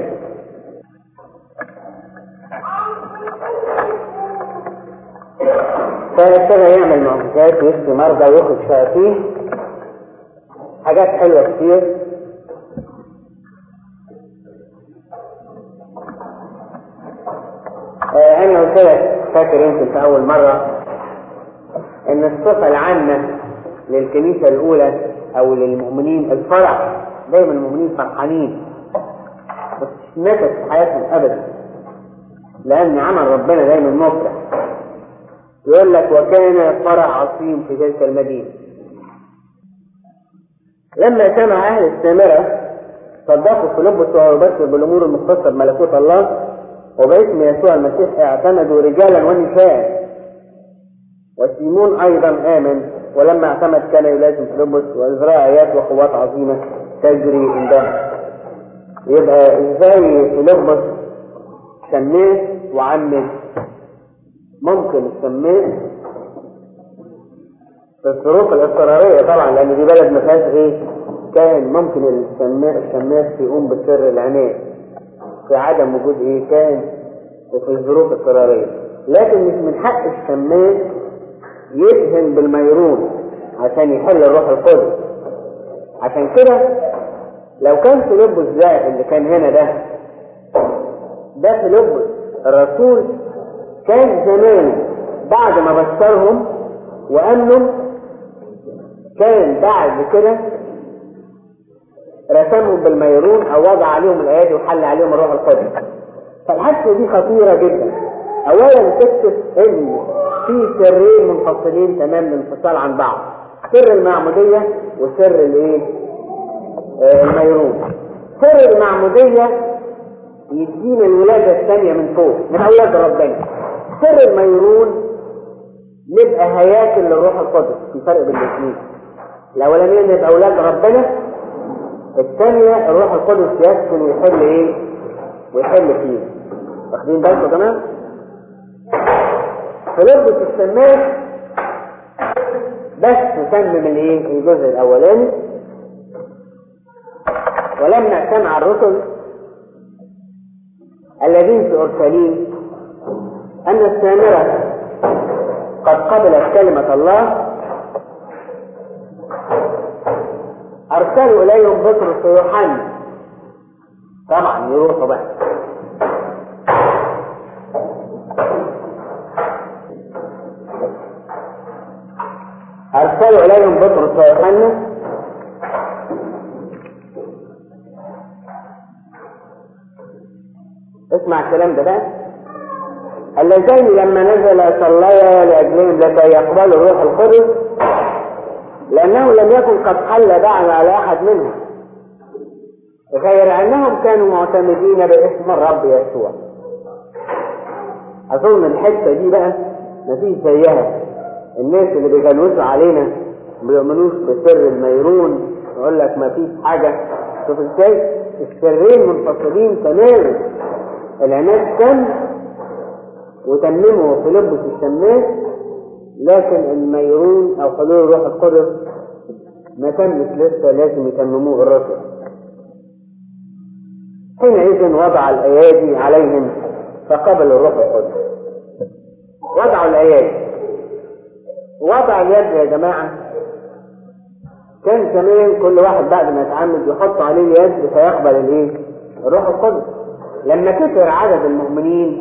فابتدى يعمل معجزات ويشفي مرضى ويخرج شياطين حاجات حلوه كتير وبعدين قلت لك فاكر يمكن في اول مره ان الصفه العامه للكنيسه الاولى او للمؤمنين الفرح دايما المؤمنين فرحانين بس مش نكد في حياتهم ابدا لان عمل ربنا دايما مفرح يقول لك وكان فرح عظيم في تلك المدينه لما سمع اهل السامره صدقوا فيلبس وهو يبشر بالامور المختصه بملكوت الله وباسم يسوع المسيح اعتمدوا رجالا ونساء وسيمون ايضا امن ولما اعتمد كان يلازم فيلبس وازراء ايات وقوات عظيمه تجري عنده يبقى ازاي فيلبس سماه وعمد ممكن السماه في الظروف الاضطراريه طبعا لان دي بلد ما فيهاش ايه كان ممكن الشماس الشماس يقوم بسر العناية في عدم وجود ايه كان وفي الظروف الاضطرارية لكن مش من حق الشماس يدهن بالميرون عشان يحل الروح القدس عشان كده لو كان فيلبس ده اللي كان هنا ده ده فيلبس الرسول كان زمان بعد ما بشرهم وامنوا كان بعد كده رسمهم بالميرون او وضع عليهم الايادي وحل عليهم الروح القدس فالحادثه دي خطيره جدا اولا تكتشف ان في سرين منفصلين تمام الانفصال عن بعض سر المعموديه وسر الايه آه الميرون سر المعموديه يدينا الولاده الثانيه من فوق من اولاد ربنا سر الميرون نبقى هياكل للروح القدس في فرق بين الاثنين الاولانيه نبقى اولاد ربنا الثانية الروح القدس يسكن ويحل ايه ويحل فيه واخدين بالكم يا جماعة فلبس السماك بس تمم الايه الجزء الاولاني ولما سمع الرسل الذين في اورشليم ان السامرة قد قبلت كلمة الله أرسلوا إليهم بطرس ويوحنا طبعا يروحوا بقى أرسلوا إليهم بطرس ويوحنا اسمع الكلام ده بقى اللذين لما نزل صليا لأجلهم لكي يقبلوا الروح القدس لأنه لم يكن قد حل بعد على أحد منهم غير أنهم كانوا معتمدين باسم الرب يسوع أظن الحتة دي بقى مفيش زيها الناس اللي بيجلوسوا علينا ما بيؤمنوش بسر الميرون يقول لك مفيش حاجة شوف ازاي السرين منفصلين تماما العناد تم وتممه في لبس الشماس لكن الميرون او حلول الروح القدس ما تمت لسه لازم يتمموه الرسل حينئذ وضع الايادي عليهم فقبلوا الروح القدس وضعوا الايادي وضع اليد يا جماعه كان زمان كل واحد بعد ما يتعمد يحط عليه اليد فيقبل الايه الروح القدس لما كثر عدد المؤمنين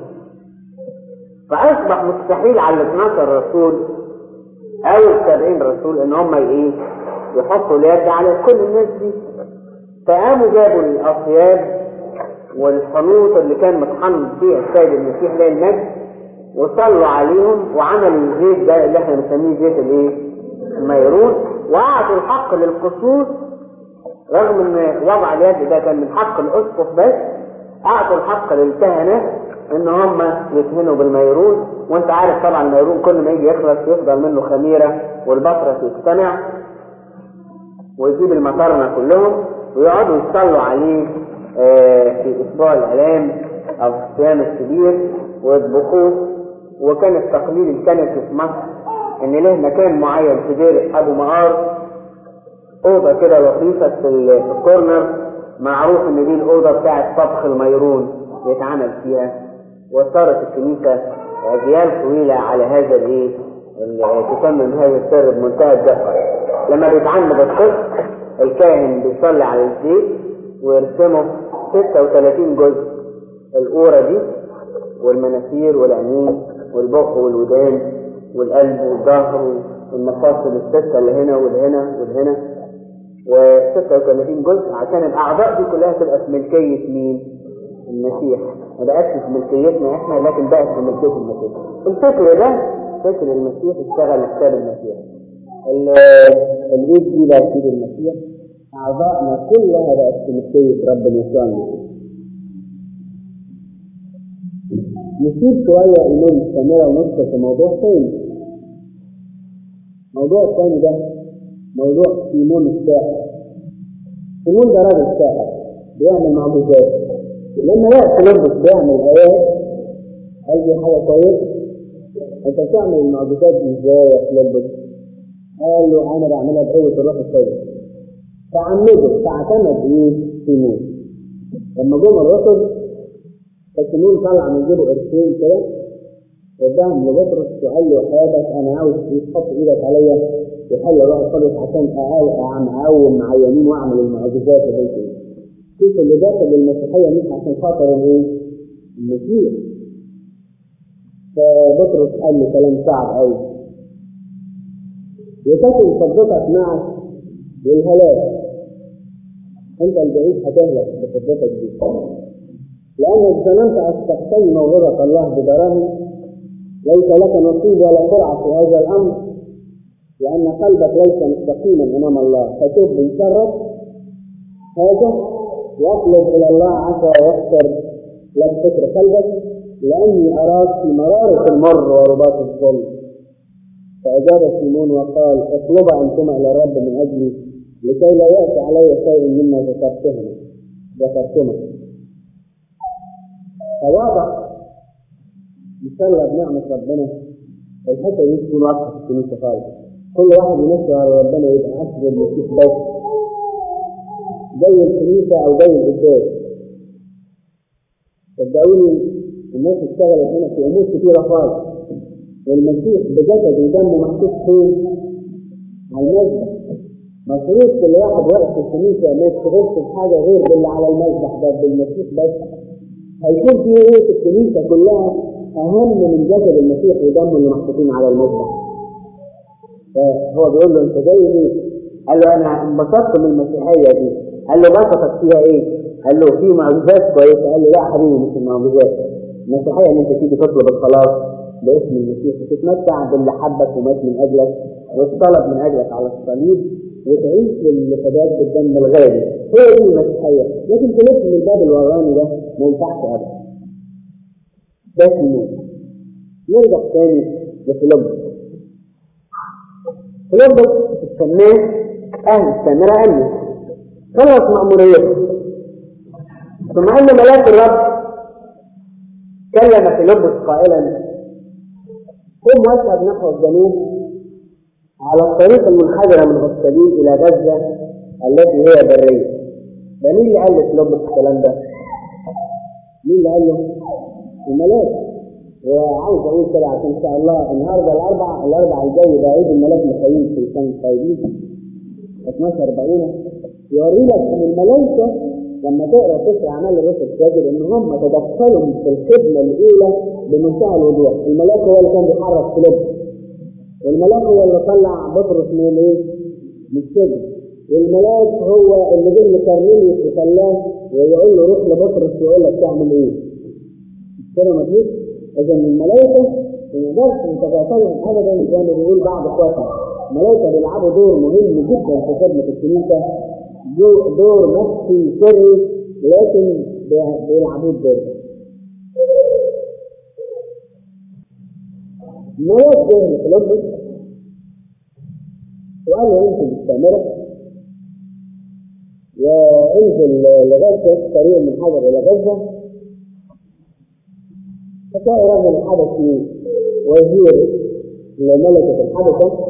فاصبح مستحيل على ال 12 رسول او ال 70 رسول ان هم ايه يحطوا اليد على كل الناس دي فقاموا جابوا الاصياد والحنوط اللي كان متحنط فيها السيد المسيح ليل المجد وصلوا عليهم وعملوا الزيت ده اللي احنا بنسميه زيت الايه؟ الميرون واعطوا الحق للقصوص رغم ان وضع اليد ده كان من حق الاسقف بس اعطوا الحق للكهنه ان هم يدهنوا بالميرون وانت عارف طبعا الميرون كل ما يجي يخلص يفضل منه خميره والبطرة يجتمع ويجيب المطرنة كلهم ويقعدوا يصلوا عليه آه في اسبوع الالام او في الصيام الكبير ويطبخوه وكان التقليد الكنسي في مصر ان له مكان معين في دير ابو مقار اوضه كده لطيفه في الكورنر معروف ان دي الاوضه بتاعت طبخ الميرون يتعمل فيها وصارت الكنيسه اجيال طويله على هذا الايه تتمم هذا السر بمنتهى الدقه لما بيتعمد الطفل الكاهن بيصلي على الزيت ويرسمه 36 جزء القوره دي والمناخير والعينين والبق والودان والقلب والظهر والمفاصل الستة اللي هنا والهنا والهنا و36 جزء عشان الأعضاء دي كلها تبقى في ملكية مين؟ المسيح ما بقتش في ملكيتنا احنا لكن بقت في ملكية المسيح الفكر ده فكر المسيح اشتغل كتاب المسيح ال- الايد دي بقت ايد المسيح اعضائنا كلها بقت في ملكية ربنا يسوع المسيح نسيب شوية إيمان مستمرة ونذكر في موضوع تاني الموضوع الثاني ده موضوع سيمون الساحر سيمون ده راجل ساحر بيعمل معجزات لما لقى فيلبس بيعمل آيات قال دي حاجة كويسة أنت بتعمل المعجزات دي إزاي يا فيلبس؟ قال له أنا بعملها بقوة الروح القدس فعمده فاعتمد إيه؟ سيمون لما جم الرسل فسيمون طلع من جيبه قرشين كده قدام لبطرس وقال له حياتك انا عاوز تحط ايدك عليا يحل الروح القدس عشان اقاوم اقوم عيانين واعمل المعجزات اللي شوف اللي داخل للمسيحيه مش عشان خاطر الايه؟ المسيح فبطرس قال له كلام صعب قوي يتكل فضتك معك للهلاك انت البعيد هتهلك بفضتك دي لانك ظننت ان تحتمي موهبه الله بدراهم ليس لك نصيب ولا سرعة في هذا الأمر لأن قلبك ليس مستقيما أمام الله فتوب من شرك هذا واطلب إلى الله عسى يغفر لك فكر قلبك لأني أراك في مرارة المر ورباط الظلم فأجاب سيمون وقال اطلبا أنتما إلى الرب من أجلي لكي لا يأتي علي شيء مما ذكرتهما ذكرتما فواضح ان شاء الله بنعمة ربنا الحته دي تكون واضحه في الكنيسه خالص كل واحد ينفع على ربنا يبقى اصل المسيح بس زي الكنيسه او زي القداس صدقوني الناس اشتغلت هنا في امور كثيره خالص والمسيح بجسد ودمه محطوط فين؟ على المذبح مفروض كل واحد واقف في الكنيسه ما يشتغلش بحاجه غير باللي على المذبح ده بالمسيح بس هيكون في ايه في الكنيسه كلها اهم من جسد المسيح ودمه اللي محطوطين على المذبح فهو بيقول له انت جاي ليه؟ قال له انا انبسطت من المسيحيه دي قال له بسطك فيها ايه؟ قال له في معجزات كويسه قال له لا يا حبيبي مش المعجزات المسيحيه ان انت تيجي تطلب الخلاص باسم المسيح وتتمتع باللي حبك ومات من اجلك واتطلب من اجلك على الصليب وتعيش للفداك بالدم الغالي هي دي المسيحيه لكن تلف من الباب الوراني ده ما ينفعش ابدا ده سنون نرجع تاني لفيلبس فيلبس استناه اهل السامرة امنه خلص مأموريته ثم ان ملاك الرب كلم فيلبس قائلا قم واسعد نحو الجنوب على الطريق المنحدرة من غسالين إلى غزة التي هي برية ده مين اللي قال لفيلبس الكلام ده؟ مين اللي قال له؟ الملاك وعاوز اقول كده عشان ان شاء الله النهارده الاربع الاربع الجاي ده عيد الملاك مخيم في سنه طيبين 12 باقونه يوري لك ان الملائكه لما تقرا سفر اعمال الرسل تجد ان هم تدخلوا في الخدمه الاولى بمنتهى الوضوح الملاك هو اللي كان بيحرك فيليب والملاك هو اللي طلع بطرس من الايه؟ من السجن والملاك هو اللي جه لكرنيليوس وخلاه ويقول له روح لبطرس ويقول لك تعمل ايه؟ كده مفيش اذا الملائكه ما نقدرش نتجاهلهم ابدا زي ما بيقول بعض اخواتنا الملائكه بيلعبوا دور مهم جدا في خدمه الكنيسه دور, دور نفسي سري لكن بيلعبوا الدور الملاك جه لفيلبس وقال له انزل بالسامره وانزل لغزه طريق من حجر الى غزه فكان رجل حبشي وزير لملكة الحبشة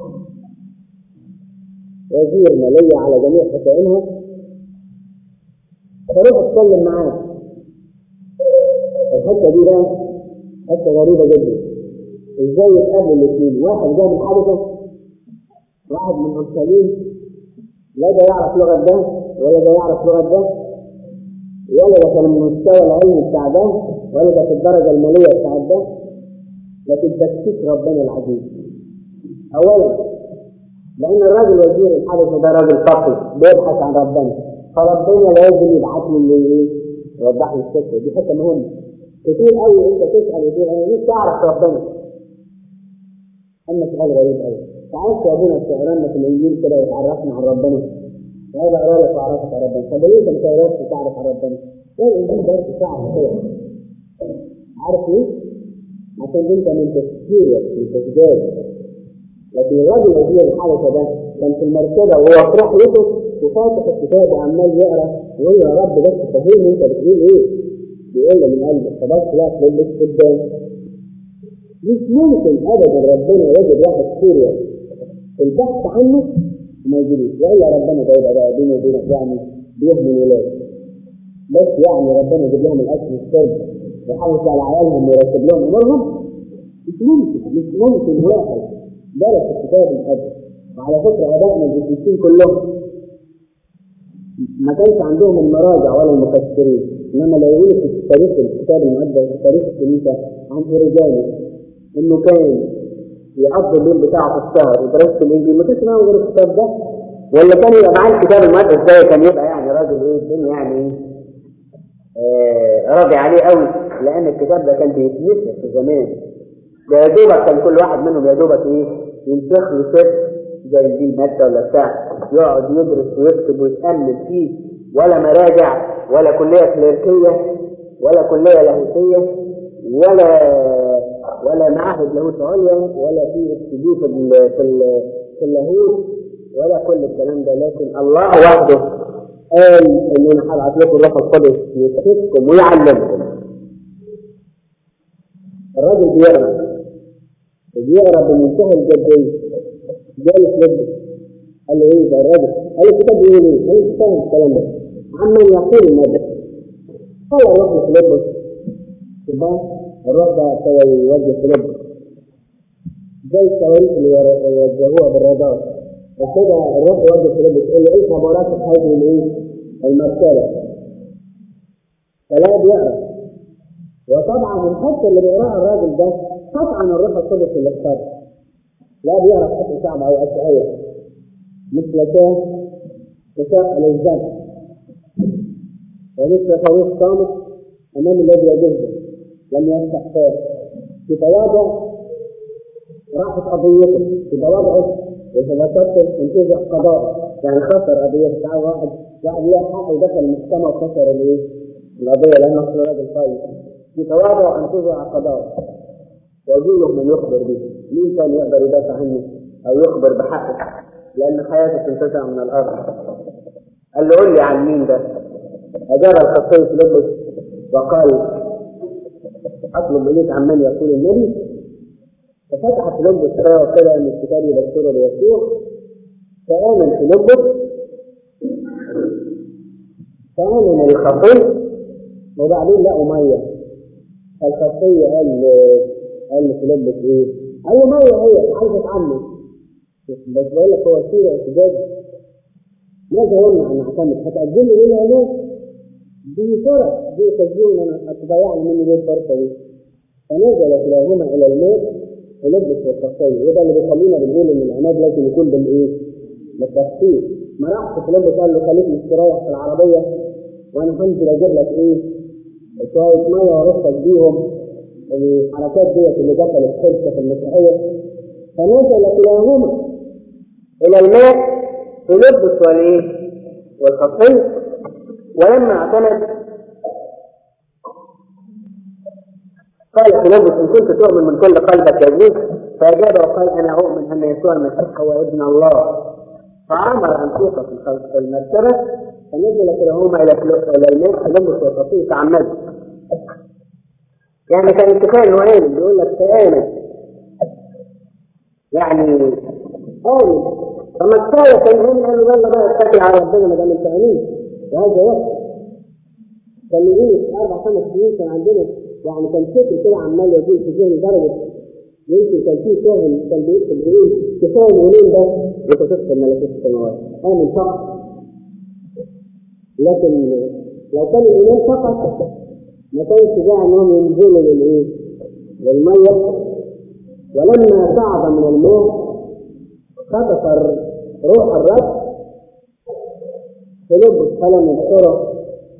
وزير مالية على جميع خزائنها فروح اتكلم معاه الحتة دي بقى حتة غريبة جدا ازاي يتقابلوا الاثنين واحد جاي من الحبشة واحد من اورشليم لا ده يعرف لغة ده ولا ده يعرف لغة ده ولا ده كان المستوى العلمي بتاع ده ولا ده في الدرجة المالية بتاع ده لكن تكتيك ربنا العزيز أولا لأن الراجل وزير الحدث ده راجل فقير بيبحث عن ربنا فربنا لازم يبعت له اللي ايه يوضح له السكة دي حتة مهمة كتير قوي انت تسأل وتقول انا نفسي اعرف ربنا اما سؤال غريب قوي تعرفت يا ابونا استعرضنا في الانجيل كده يتعرفنا عن ربنا وهذا اقرا لك واعرفك عن ربنا طب ليه انت مش عرفت تعرف عن ربنا؟ ليه الانجيل بس تعرف كده عارف ليه؟ عشان انت من تفكيرك من تفكيرك لكن الراجل الذي الحدث ده كان في المركبه وهو في رحلته وفاتح الكتاب وعمال يقرا ويقول يا رب بس فهمني انت بتقول ايه؟ بيقول له من قلبه فبص لا تلبس قدام مش ممكن ابدا ربنا يجد واحد سوريا في البحث عنه وما يجيبوش والا ربنا ده يبقى بقى بيني وبينك يعني بيهمل ولاد بس يعني ربنا يجيب لهم الاكل والشرب ويحافظ على عيالهم ويرتب لهم امورهم مش ممكن مش ممكن واحد درس الكتاب المقدس وعلى فكره ابائنا القديسين كلهم ما كانش عندهم المراجع ولا المفسرين انما لو يقولوا في تاريخ الكتاب المقدس تاريخ الكنيسه عن اوريجاني انه كان يقضي الليل بتاعه في السهر ودراسه الانجيل ما كانش معاه غير الكتاب ده ولا كان يبقى معاه الكتاب المقدس ده كان يبقى يعني راجل ايه الدنيا يعني آه راضي عليه قوي لان الكتاب ده كان بيتنسى في زمان ده يا دوبك كان كل واحد منهم يا دوبك ايه ينسخ له سفر زي الدين مادة ولا بتاع يقعد يدرس ويكتب ويتأمل فيه ولا مراجع ولا كلية كليركية ولا كلية لاهوتية ولا ولا معاهد لاهوت عليا ولا في استديو في ال في ال في اللاهوت ولا كل الكلام ده لكن الله وحده قال ان انا هبعت لكم الروح القدس يكتبكم ويعلمكم الراجل بيقرا بيقرا بمنتهى الجديه جالس يده قال له ايه ده الراجل قال له الكتاب بيقول ايه؟ قال له مش فاهم الكلام ده عمن يقول النبي قال الروح لفيلبس يبقى الروح ده ابتدى يوجه فيلبس زي الصواريخ اللي يوجهوها بالرادار وكده الروح يوجه فيلبس يقول له ايه خبراتك هذه الايه؟ المرسله فلا بيقرا وطبعا الحته اللي بيقراها الراجل ده قطعا الروح القدس اللي اختاره لا بيعرف حكم صعب أو أشعية مثل كان تساءل الزمن ومثل طريق صامت أمام الذي يجده لم يفتح فاه في تواضع راحت قضيته في تواضعه وتذكرت انتزع قضاء يعني خسر قضية تعال واحد واحد له حق ودخل المحكمة وخسر الايه؟ القضية لأنه أصل راجل طيب في تواضع انتزع قضاء ويجوله من يخبر به مين كان يقدر يدافع عنه او يخبر بحقه لان حياته تنتزع من الارض قال له قول لي عن مين ده اجاب الخطيب فيلبس وقال اطلب اليك عن من يقول النبي ففتح فيلبس رايه كده ان الكتاب يبشره بيسوع فامن فيلبس فامن الخطيب وبعدين لقوا ميه فالخطيه قال قال له فيلبس ايه؟ قال له ميه هي عايزه عنه بس بقول لك هو سيره اعتداد ماذا يمنع ان اعتمد؟ هتقدم لي ليه علاج؟ دي فرص دي تسجيل انا هتضيع لي مني ليه الفرصه دي؟ فنزل كلاهما الى الماء فيلبس والخطيه وده اللي بيخلينا بنقول ان العناد لازم يكون بالايه؟ بالتفصيل ما راحش فيلبس قال له خليك مستريح في العربيه وانا هنزل اجيب لك ايه؟ شويه ميه وارشك بيهم الحركات ديت اللي دخلت خلفه في المسيحيه فنزل كلاهما الى الماء فيلبس والايه؟ والخطيه ولما اعتمد قال فيلبس ان كنت تؤمن من كل قلبك يزيد فاجاب وقال انا اؤمن ان يسوع المسيح هو ابن الله فامر ان توقف المركبه فنزل كلاهما الى الى الماء فيلبس والخطيه تعمدوا يعني كان اتفاق نوعين بيقول لك تآمن يعني آمن فما كفاية كان هم قالوا يلا بقى اتكل على ربنا ما دام انت امين وهذا وقت كان يقول اربع خمس سنين كان عندنا يعني كان فكر كده عمال يقول في ذهني درجه يمكن كان في فاهم كان بيكتب بيقول كفايه اليومين ده وتدخل ملكوت السماوات امن فقط لكن لو كان الإيمان فقط ما كانش جاء انهم ينزلوا للايه؟ للميه ولما صعد من الماء خطف روح الرب قلوب السلام الصورة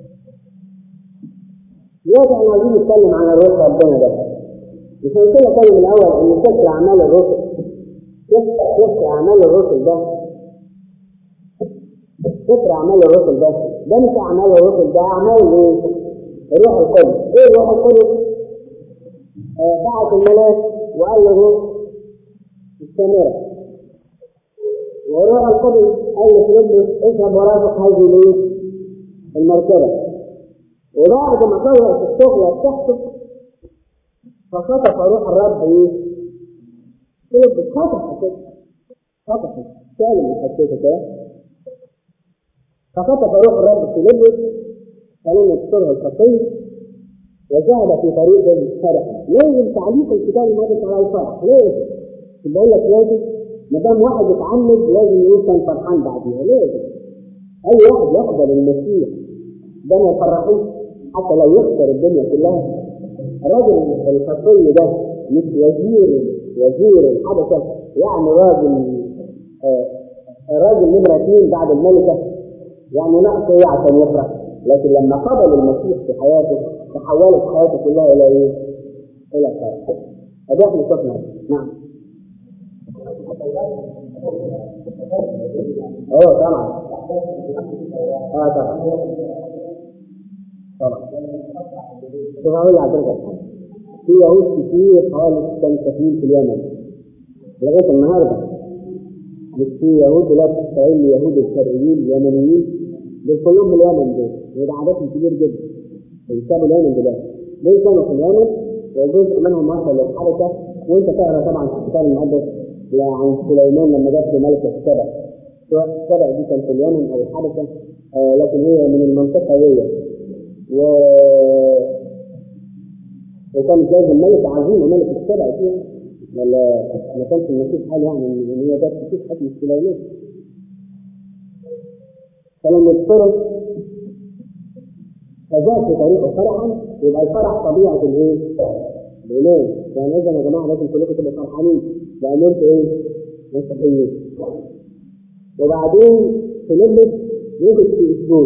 دلوقتي احنا عايزين نتكلم عن الروح ربنا ده مش قلت لك انا من الاول ان سفر اعمال الرسل سفر اعمال الرسل ده سفر اعمال الرسل ده ده مش اعمال الرسل ده اعمال ايه؟ الروح القدس ايه الروح القدس؟ آه بعت الملاك وقال له السامرة وروح القدس قال لفيلبس اذهب ورافق هذه الايه؟ المركبة وبعد ما خلص الشغل بتاعته فخطف روح الرب ايه؟ فيلبس خطف كده خطف سالم من حكيته كده فخطف روح الرب فيلبس فلم يكسره الخطيه وذهب في طريق الفرح لازم تعليق الكتاب المقدس على الفرح لازم بقول لك لازم ما دام واحد اتعمد لازم يقول كان فرحان بعديها لازم اي واحد يقبل المسيح ده ما يفرحوش حتى لو يخسر الدنيا كلها الراجل الخطي ده مش وزير وزير الحبشه يعني راجل آه راجل نمره اثنين بعد الملكه يعني نقص ايه عشان يفرح لكن لما قبل المسيح في حياته تحولت حياته كلها الى ايه؟ الى فرح. فده احنا شفنا نعم. اه طبعا. اه طبعا. طبعا. شوف هقول لحضرتك في يهود كتير خالص كانوا ساكنين في اليمن لغايه النهارده مش في يهود دلوقتي اسرائيل يهود الشرقيين اليمنيين دول كلهم من اليمن دول وده عددهم كبير جدا بيسابوا اليمن دلوقتي دول كانوا في اليمن وجزء منهم وصل للحركه وانت تقرا طبعا في الكتاب المقدس عن سليمان لما جات له ملكه السبع سواء السبع دي كان في اليمن او الحركه آه لكن هي من المنطقه دي و وكانت لازم ملكه عظيمه ملكه السبع دي ولا ما كانش المسيح قال يعني ان هي جت تشوف حكم سليمان فلما يتصرف فذات في طريقه فرحا يبقى الفرح طبيعه الايه؟ الايمان يعني اذا يا جماعه لازم كلكم تبقوا فرحانين لان انتوا ايه؟ مسيحيين وبعدين تلبس وجد في اسلوب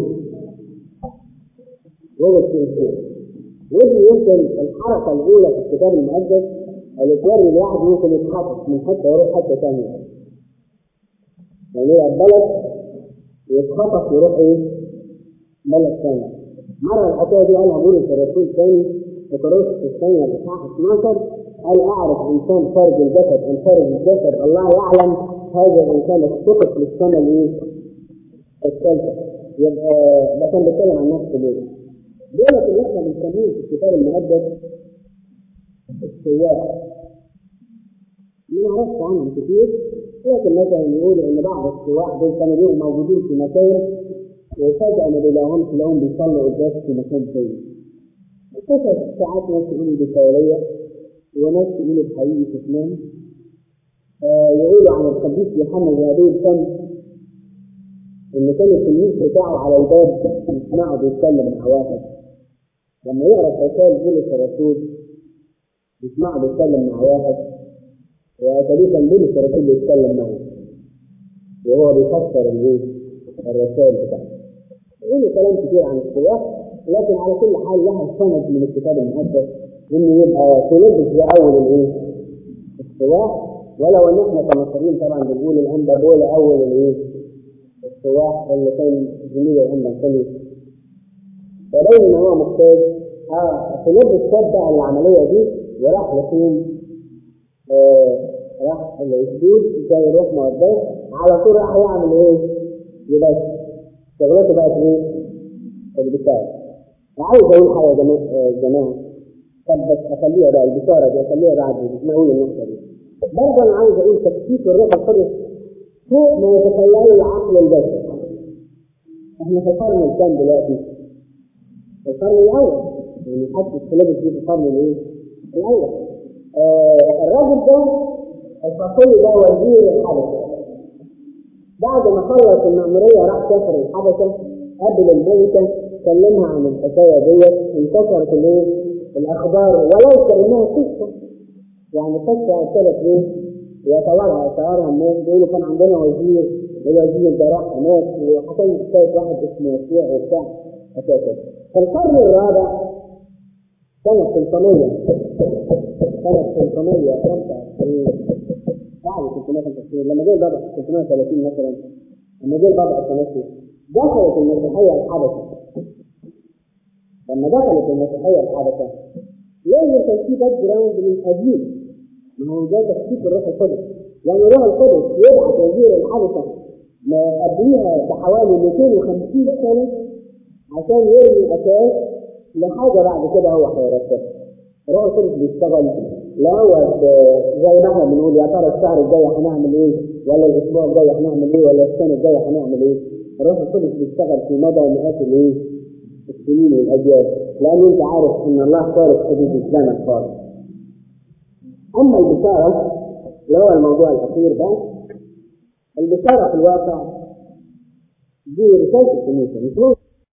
وجد في اسلوب ودي يمكن الحركه الاولى في الكتاب المقدس اللي توري الواحد ممكن يتخطف من حته يروح حته ثانيه يعني يبقى البلد يتخطف يروح ايه؟ بلد ثاني. مرة الحكاية دي قالها بولس الرسول ثاني في كورنثوس الثانية الإصحاح 12 قال أعرف إنسان خارج الجسد أم خارج الجسد الله يعلم هذا الإنسان اختطف للسنة الإيه؟ الثالثة. يبقى ده كان بيتكلم عن نفسه ليه؟ دولة اللي احنا بنسميه في الكتاب المقدس السياح. ما نعرفش عنهم كتير لكن مثلا يقولوا ان بعض السواح دول كانوا لهم موجودين في مكان وفجأة ما بيلاقوهمش تلاقيهم بيصلوا قداس في مكان تاني. قصص ساعات ناس يقولوا دي خيالية وناس يقولوا بحقيقي شفناه. آه يقولوا عن القديس يوحنا الغابي الفم ان كان التلميذ بتاعه على الباب يسمعه بيتكلم مع واحد. لما يقرا رسائل بولس الرسول يسمعه بيتكلم مع واحد وتاريخ كان بولس الرسول بيتكلم معه وهو بيفسر الايه؟ الرسائل بتاعته. يقولوا كلام كتير عن السواق لكن على كل حال لها سند من الكتاب المقدس انه يبقى تلبس باول الايه؟ السواق ولو ان احنا كمصريين طبعا بنقول الانبا بول اول الايه؟ السواق اللي كان زميل الانبا الثاني فبين ان هو محتاج اه تلبس خد بقى العمليه دي وراح لفين؟ آه راح الاسدود زي روح مقدس على طول راح يعمل ايه؟ يبقى شغلته بقت ايه؟ البشارة. عايز اقول حاجه يا جماعه يا جماعه طب بس اخليها بقى البشاره دي اخليها بعد ما اقول النقطه دي. برضه انا عاوز اقول تكتيك الروح القدس فوق ما يتخيله العقل البشري. احنا في القرن الكام دلوقتي؟ في القرن الاول يعني حتى السلابس دي في القرن الايه؟ الاول. آه الراجل ده الفقيه ده وزير الحبشه بعد ما خلص المأمورية راح سافر الحبشة قبل الملكة كلمها عن الحكاية ديت انتشرت الايه؟ الأخبار ولو كأنها قصة يعني قصة ارسلت ليه؟ يتوارها يتوارها الناس بيقولوا كان عندنا وزير الوزير ده راح هناك وحكى لي حكاية واحد اسمه يسوع وبتاع حكاية كده. في القرن الرابع سنة 300 سنة 325 بعد 325 لما جه البابا 330 مثلا لما جه البابا الثلاثي دخلت المسيحية الحبشة لما دخلت المسيحية الحبشة لازم كان في باك جراوند من قديم ما هو ده تخطيط الروح القدس يعني الروح القدس يبعث وزير الحبشة ما قبليها بحوالي 250 سنة عشان يرمي أساس لحاجة بعد كده هو هيرتبها الروح القدس بيشتغل لا هو زي ما احنا بنقول يا ترى الشهر الجاي هنعمل ايه ولا الاسبوع الجاي هنعمل ايه ولا السنه الجايه هنعمل ايه الروح القدس بيشتغل في مدى مئات الايه السنين والاجيال لان انت عارف ان الله خالق حدود الزمن خالص اما البشاره اللي هو الموضوع الاخير ده البشاره في الواقع دي رساله الكنيسه مش